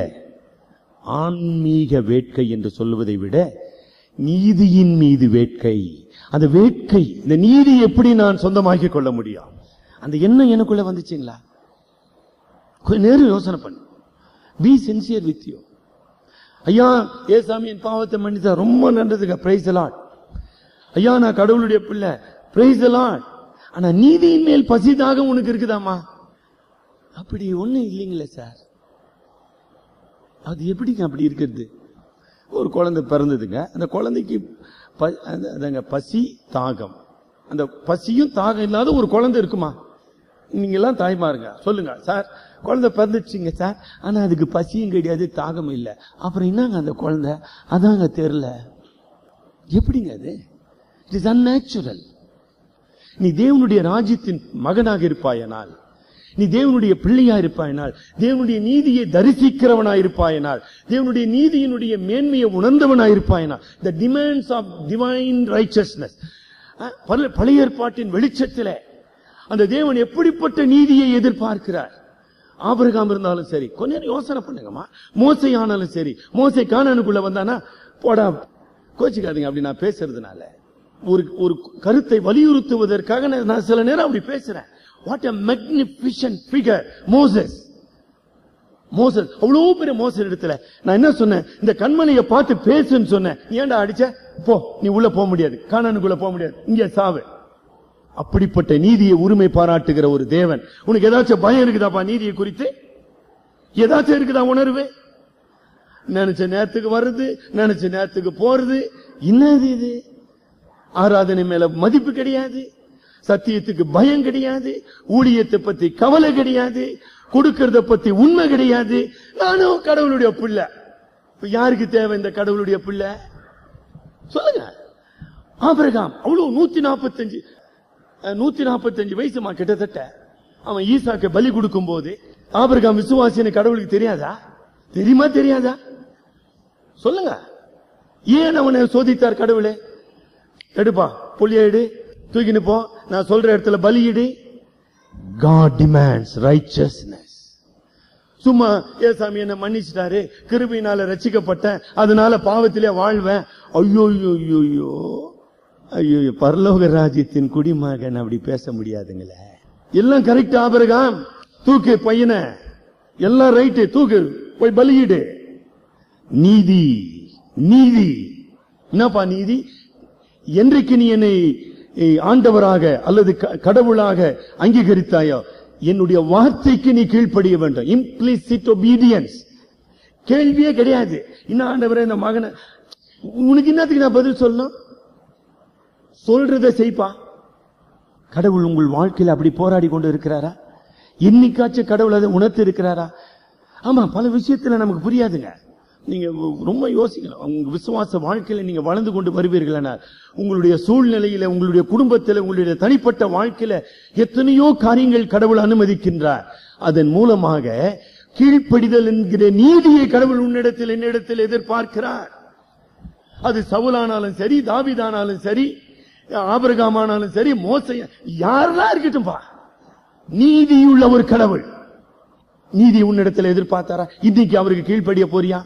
S2: ஆன்மீக வேட்கை என்று சொல்வதை விட நீதியின் மீது வேட்கை அந்த வேட்கை இந்த நீதி எப்படி நான் சொந்தமாக்கிக் கொள்ள முடியும் அந்த எண்ணம் எனக்குள்ள வந்துச்சுங்களா கொஞ்ச நேரம் யோசனை பண்ணு பி சின்சியர் வித் யூ ஐயா ஏசாமி என் பாவத்தை மன்னித்தா ரொம்ப நன்றதுங்க பிரைஸ் லாட் ஐயா நான் கடவுளுடைய பிள்ளை பிரைஸ் லாட் ஆனா நீதியின் மேல் பசிதாக உனக்கு இருக்குதாமா அப்படி ஒண்ணும் இல்லைங்களே சார் அது எப்படிங்க அப்படி இருக்கிறது ஒரு குழந்தை பிறந்ததுங்க அந்த குழந்தைக்கு ப- அந்த- அதாங்க பசி தாகம் அந்த பசியும் தாகம் இல்லாத ஒரு குழந்தை இருக்குமா நீங்க எல்லாம் தாய்மாருங்க சொல்லுங்க சார் குழந்தை பிறந்துச்சுங்க சார் ஆனா அதுக்கு பசியும் கிடையாது தாகம் இல்லை அப்புறம் என்னங்க அந்த குழந்தை அதாங்க தெரியல எப்படிங்க அது இட் இஸ் அந்நேச்சுரல் நீ தேவனுடைய ராஜ்யத்தின் மகனாக இருப்பாயனால் நீ தேவனுடைய பிள்ளையா இருப்பாயினால் தேவனுடைய நீதியை தரிசிக்கிறவனா இருப்பாயினால் தேவனுடைய நீதியினுடைய மேன்மையை உணர்ந்தவனா இருப்பாயினால் the demands of divine righteousness பழைய ஏற்பாட்டின் வெளிச்சத்திலே அந்த தேவன் எப்படிப்பட்ட நீதியை எதிர்பார்க்கிறார் ஆபிரகாம் இருந்தாலும் சரி கொஞ்ச நேரம் யோசனை பண்ணுங்கம்மா மோசை ஆனாலும் சரி மோசை காணனுக்குள்ள வந்தானா போடா கோச்சிக்காதீங்க அப்படி நான் பேசுறதுனால ஒரு ஒரு கருத்தை வலியுறுத்துவதற்காக நான் நான் சில நேரம் அப்படி பேசுறேன் what a magnificent figure Moses Moses அவ்வளவு பெரிய மோசஸ் இடத்துல நான் என்ன சொன்னேன் இந்த கண்மணியை பார்த்து பேசுன்னு சொன்னேன் நீ ஏன்டா அடிச்ச போ நீ உள்ள போக முடியாது காணனுக்குள்ள போக முடியாது இங்க சாவு அப்படிப்பட்ட நீதியை உரிமை பாராட்டுகிற ஒரு தேவன் உனக்கு ஏதாச்சும் பயம் இருக்குதாப்பா நீதியை குறித்து ஏதாச்சும் இருக்குதா உணர்வு நினைச்ச நேரத்துக்கு வருது நினைச்ச நேரத்துக்கு போறது என்னது இது ஆராதனை மேல மதிப்பு கிடையாது சத்தியத்துக்கு பயம் கிடையாது ஊழியத்தை பத்தி கவலை கிடையாது கொடுக்கறத பத்தி உண்மை கிடையாது நானும் கடவுளுடைய பிள்ளை இப்ப யாருக்கு தேவை இந்த கடவுளுடைய பிள்ளை சொல்லுங்க ஆபிரகாம் அவ்வளவு நூத்தி நாற்பத்தஞ்சு நூத்தி நாற்பத்தஞ்சு வயசுமா கிட்டத்தட்ட அவன் ஈசாக்கு பலி கொடுக்கும் போது ஆபிரகாம் விசுவாசின்னு கடவுளுக்கு தெரியாதா தெரியுமா தெரியாதா சொல்லுங்க ஏன் அவனை சோதித்தார் கடவுளே எடுப்பா புள்ளிய எடு தூக்கின்னு போ நான் சொல்ற இடத்துல பலியிடு God demands righteousness சும்மா ஏசாமி என்ன மன்னிச்சிட்டாரு கிருபினால ரட்சிக்கப்பட்டேன் அதனால பாவத்திலே வாழ்வேன் ஐயோ ஐயோ ஐயோ ஐயோ ஐயோ பரலோக ராஜ்யத்தின் குடிமகன் அப்படி பேச முடியாதுங்களே எல்லாம் கரெக்ட் ஆபரகாம் தூக்கு பையனை எல்லாம் ரைட்டு தூக்கு போய் பலியிடு நீதி நீதி என்னப்பா நீதி என்றைக்கு நீ என்னை eh, ஆண்டவராக அல்லது க- கடவுளாக அங்கீகரித்தாயோ என்னுடைய வார்த்தைக்கு நீ கீழ்ப்படிய வேண்டும் இம்ப்ளிசிட் obedience கேள்வியே கிடையாது இன்னும் ஆண்டவரே இந்த மகனை உனக்கு என்னத்துக்கு நான் பதில் சொல்லணும் சொல்றத செய்ப்பா கடவுள் உங்கள் வாழ்க்கையில் அப்படி போராடி கொண்டு இருக்கிறாரா என்னைக்காச்சும் கடவுள் அதை உணர்த்தி இருக்கிறாரா ஆமா பல விஷயத்துல நமக்கு புரியாதுங்க நீங்க ரொம்ப யோசிக்கணும் உங்க விசுவாச வாழ்க்கையில நீங்க வளர்ந்து கொண்டு வருவீர்களானால் உங்களுடைய சூழ்நிலையில உங்களுடைய குடும்பத்தில் உங்களுடைய தனிப்பட்ட வாழ்க்கையில எத்தனையோ காரியங்கள் கடவுள் அனுமதிக்கின்றார் அதன் மூலமாக கீழ்ப்படிதல் என்கிற நீதியை கடவுள் உன்னிடத்தில் என்னிடத்தில் எதிர்பார்க்கிறார் அது சவுலானாலும் சரி தாவிதானாலும் சரி ஆபிரகாமானாலும் சரி மோசைய யாரெல்லாம் இருக்கட்டும்பா நீதியுள்ள ஒரு கடவுள் நீதி உன்னிடத்தில் எதிர்பார்த்தாரா இன்னைக்கு அவருக்கு கீழ்ப்படிய போறியா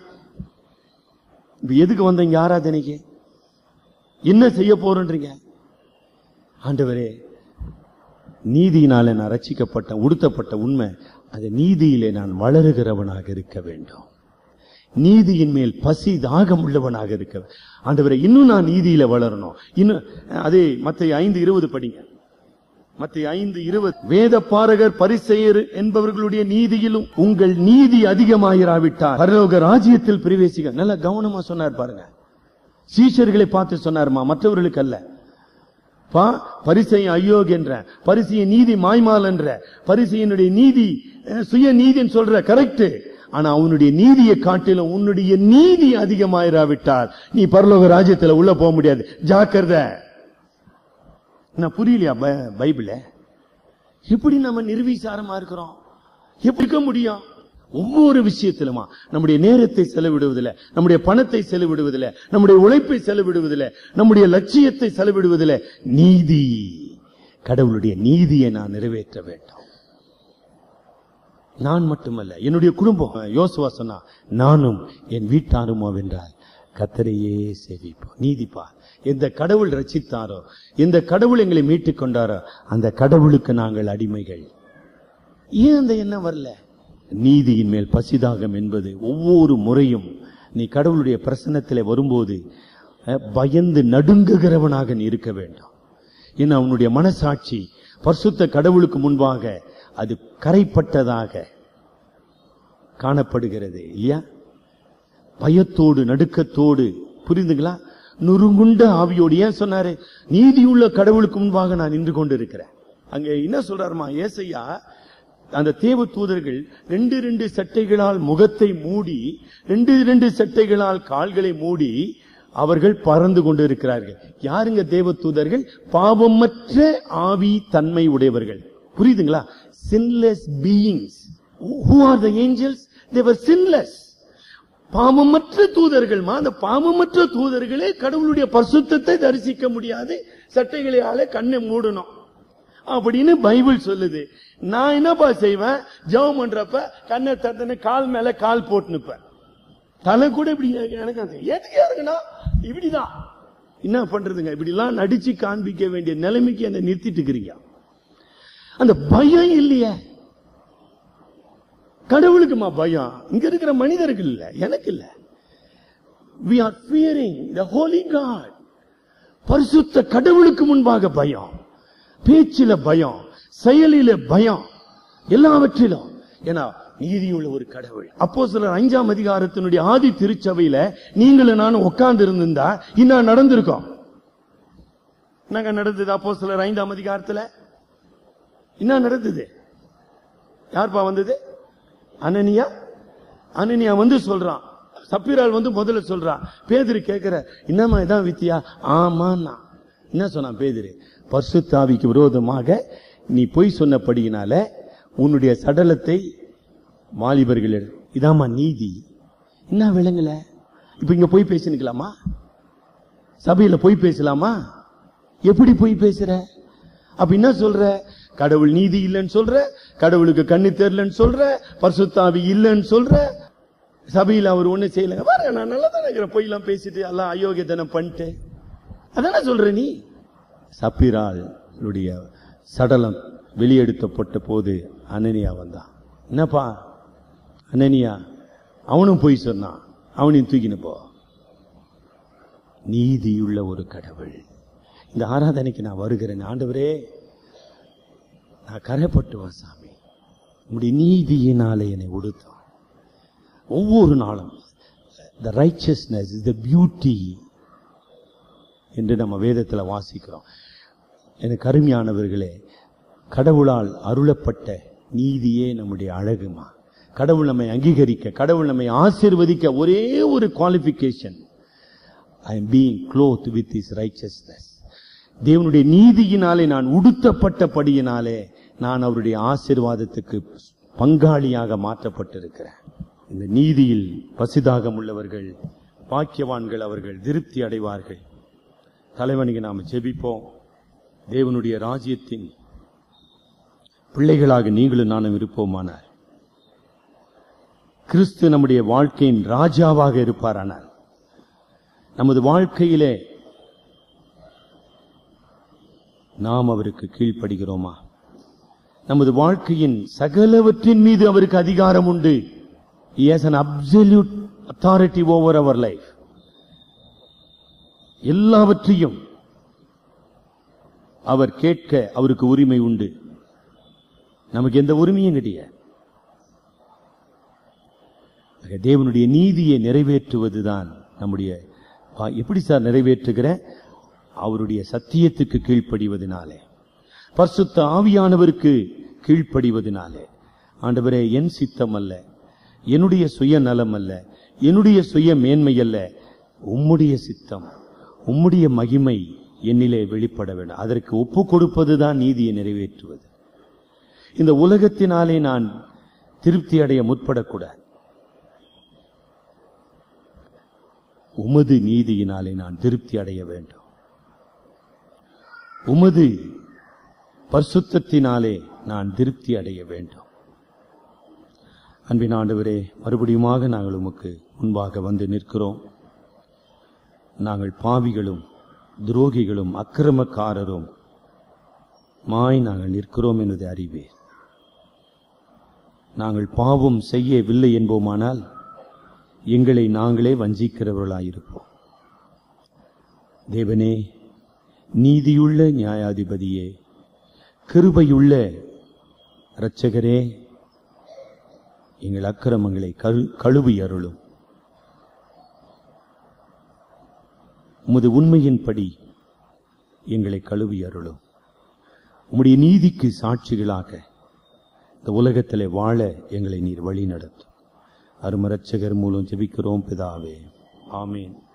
S2: இப்ப எதுக்கு வந்தீங்க ஆராதனைக்கு என்ன செய்ய போறன்றீங்க ஆண்டவரே நீதியினாலே நான் ரட்சிக்கப்பட்ட உடுத்தப்பட்ட உண்மை அந்த நீதியிலே நான் வளருகிறவனாக இருக்க வேண்டும் நீதியின் மேல் பசி தாகம் உள்ளவனாக இருக்க ஆண்டவரே இன்னும் நான் நீதியில வளரணும் இன்னும் அதே மத்த ஐந்து இருபது படிங்க மத்திய ஐந்து இருபது வேத பாரகர் பரிசெயர் என்பவர்களுடைய நீதியிலும் உங்கள் நீதி அதிகமாயிராவிட்டார் பரலோக ராஜ்யத்தில் பிரவேசிக்க நல்ல கவனமா சொன்னார் பாருங்க சீஷர்களை பார்த்து சொன்னார்மா மற்றவர்களுக்கு அல்ல பா பரிசையின் அயோக் என்ற பரிசையின் நீதி மாய்மால் என்ற பரிசையினுடைய நீதி அஹ், சுய நீதின்னு சொல்ற கரெக்ட் ஆனா அவனுடைய நீதியை காட்டிலும் உன்னுடைய நீதி அதிகமாயிராவிட்டால் நீ பரலோக ராஜ்யத்துல உள்ள போக முடியாது ஜாக்கிரதை நான் புரியலையா ப- பைபிள எப்படி நம்ம நிர்வீசாரமா இருக்கிறோம் எப்படி இருக்க முடியும் ஒவ்வொரு விஷயத்திலுமா நம்முடைய நேரத்தை செலவிடுவதில்லை நம்முடைய பணத்தை செலவிடுவதில்லை நம்முடைய உழைப்பை செலவிடுவதில்லை நம்முடைய லட்சியத்தை செலவிடுவதில்லை நீதி கடவுளுடைய நீதியை நான் நிறைவேற்ற வேண்டும் நான் மட்டுமல்ல என்னுடைய குடும்பம் யோசுவா சொன்னா நானும் என் வீட்டாருமோ வென்றால் கத்தரையே சேவிப்போம் நீதிப்பா எந்த கடவுள் ரட்சித்தாரோ எந்த கடவுள் எங்களை மீட்டுக் கொண்டாரோ அந்த கடவுளுக்கு நாங்கள் அடிமைகள் ஏன் அந்த எண்ணம் வரல நீதியின் மேல் பசிதாகம் என்பது ஒவ்வொரு முறையும் நீ கடவுளுடைய பிரசன்னத்திலே வரும்போது அஹ், பயந்து நடுங்குகிறவனாக நீ இருக்க வேண்டும் ஏன்னா அவனுடைய மனசாட்சி பரிசுத்த கடவுளுக்கு முன்பாக அது கரைப்பட்டதாக காணப்படுகிறது இல்லையா பயத்தோடு நடுக்கத்தோடு புரிந்துங்களா நுறுங்குண்ட ஆவியோடு ஏன் சொன்னாரு நீதியுள்ள கடவுளுக்கு முன்பாக நான் நின்று கொண்டிருக்கிறேன் அங்க என்ன சொல்றாருமா ஏசையா அந்த தேவ தூதர்கள் ரெண்டு ரெண்டு சட்டைகளால் முகத்தை மூடி ரெண்டு ரெண்டு சட்டைகளால் கால்களை மூடி அவர்கள் பறந்து கொண்டிருக்கிறார்கள் யாருங்க தேவ தூதர்கள் பாவமற்ற ஆவி தன்மை உடையவர்கள் புரியுதுங்களா sinless beings who are the angels they were sinless பாவமற்ற தூதர்கள்மா அந்த பாவமற்ற தூதர்களே கடவுளுடைய பரிசுத்தத்தை தரிசிக்க முடியாது சட்டைகளால கண்ணை மூடணும் அப்படின்னு பைபிள் சொல்லுது நான் என்னப்பா செய்வேன் ஜெபம் பண்றப்ப கண்ணை தட்டன கால் மேல கால் போட்டு நிப்பேன் தலை கூட இப்படி எனக்கு அது எதுக்கு இருக்குன்னா இப்படிதான் என்ன பண்றதுங்க இப்படி எல்லாம் நடிச்சு காண்பிக்க வேண்டிய நிலைமைக்கு என்ன நிறுத்திட்டு இருக்கிறீங்க அந்த பயம் இல்லையே கடவுளுக்குமா பயம் இங்க இருக்கிற மனிதர்கள் இல்ல எனக்கு இல்ல we are fearing the holy god பரிசுத்த கடவுளுக்கு முன்பாக பயம் பேச்சில பயம் செயலில பயம் எல்லாவற்றிலும் ஏன்னா நீதியுள்ள ஒரு கடவுள் அப்போ சிலர் அஞ்சாம் அதிகாரத்தினுடைய ஆதி திருச்சபையில நீங்களும் நானும் உட்கார்ந்து இருந்திருந்தா இன்னும் நடந்திருக்கோம் என்னங்க நடந்தது அப்போ சிலர் ஐந்தாம் அதிகாரத்துல என்ன நடந்தது யார்ப்பா வந்தது அனனியா அனனியா வந்து சொல்றான் சப்பீரால் வந்து முதல்ல சொல்றான் பேதிரு கேட்கிற என்னம்மா இதான் வித்தியா ஆமாண்ணா என்ன சொன்னான் பேதிரு பர்சுத்தாவிக்கு விரோதமாக நீ பொய் சொன்னபடியினால உன்னுடைய சடலத்தை வாலிபர்கள் எடு- இதாம்மா நீதி என்ன விளங்கல இப்ப இங்க போய் பேசினுக்கலாமா சபையில போய் பேசலாமா எப்படி போய் பேசுற அப்ப என்ன சொல்ற கடவுள் நீதி இல்லைன்னு சொல்ற கடவுளுக்கு கண்ணு தெரியலன்னு சொல்ற பரிசுத்தாவி இல்லைன்னு சொல்ற சபையில அவர் ஒண்ணு செய்யலங்க பாரு நான் நல்லா தான் இருக்கிறேன் பொய்லாம் பேசிட்டு எல்லாம் அயோக்கியத்தனம் பண்ணிட்டு அதானே சொல்ற நீ சப்பிராளுடைய சடலம் வெளியெடுக்கப்பட்ட போது அனனியா வந்தான் என்னப்பா அனனியா அவனும் போய் சொன்னான் அவனையும் தூக்கின்னு போ நீதியுள்ள ஒரு கடவுள் இந்த ஆராதனைக்கு நான் வருகிறேன் ஆண்டவரே நான் கரைப்பட்டுவேன் சாமி உம்முடைய நீதியினாலே என்னை உடுத்தோம் ஒவ்வொரு நாளும் the righteousness is the beauty என்று நம்ம வேதத்தில் வாசிக்கிறோம் எனக்கு அருமையானவர்களே கடவுளால் அருளப்பட்ட நீதியே நம்முடைய அழகுமா கடவுள் நம்மை அங்கீகரிக்க கடவுள் நம்மை ஆசீர்வதிக்க ஒரே ஒரு qualification I am being cloth with is righteousness தேவனுடைய நீதியினாலே நான் உடுத்தப்பட்டபடியினாலே நான் அவருடைய ஆசீர்வாதத்துக்கு பங்காளியாக மாற்றப்பட்டிருக்கிறேன் இந்த நீதியில் பசிதாகம் உள்ளவர்கள் பாக்கியவான்கள் அவர்கள் திருப்தி அடைவார்கள் தலைவனுக்கு நாம் ஜெபிப்போம் தேவனுடைய ராஜ்யத்தின் பிள்ளைகளாக நீங்களும் நானும் இருப்போமானார் கிறிஸ்து நம்முடைய வாழ்க்கையின் ராஜாவாக இருப்பாரானால் நமது வாழ்க்கையிலே நாம் அவருக்கு கீழ்ப்படுகிறோமா நமது வாழ்க்கையின் சகலவற்றின் மீது அவருக்கு அதிகாரம் உண்டு He has an absolute authority over our life. எல்லாவற்றையும் அவர் கேட்க அவருக்கு உரிமை உண்டு நமக்கு எந்த உரிமையும் கிடையாது ஆக தேவனுடைய நீதியை நிறைவேற்றுவதுதான் நம்முடைய பா- எப்படி சார் நிறைவேற்றுகிற அவருடைய சத்தியத்துக்கு கீழ்ப்படிவதனாலே பரிசுத்த ஆவியானவருக்கு கீழ்ப்படிவதனாலே ஆண்டவரே என் சித்தம் அல்ல என்னுடைய சுய நலம் அல்ல என்னுடைய சுய மேன்மை அல்ல உம்முடைய சித்தம் உம்முடைய மகிமை என்னிலே வெளிப்பட வேண்டும் அதற்கு ஒப்பு கொடுப்பதுதான் நீதியை நிறைவேற்றுவது இந்த உலகத்தினாலே நான் திருப்தி அடைய முற்படக்கூடாது உமது நீதியினாலே நான் திருப்தி அடைய வேண்டும் உமது பரிசுத்தத்தினாலே நான் திருப்தி அடைய வேண்டும் அன்பின் ஆண்டவரே மறுபடியுமாக நாங்கள் உமக்கு முன்பாக வந்து நிற்கிறோம் நாங்கள் பாவிகளும் துரோகிகளும் அக்கிரமக்காரரும் மாய் நாங்கள் நிற்கிறோம் என்பதை அறிவே நாங்கள் பாவம் செய்யவில்லை என்போமானால் எங்களை நாங்களே வஞ்சிக்கிறவர்களாயிருப்போம் தேவனே நீதியுள்ள நியாயாதிபதியே கிருபையுள்ள இரட்சகரே எங்கள் அக்கிரமங்களை கழு- கழுவி அருளும் உமது உண்மையின்படி எங்களை கழுவி அருளும் உம்முடைய நீதிக்கு சாட்சிகளாக இந்த உலகத்திலே வாழ எங்களை நீர் வழி நடத்தும் அருமரட்சகர் மூலம் ஜெபிக்கிறோம் பிதாவே ஆமீன்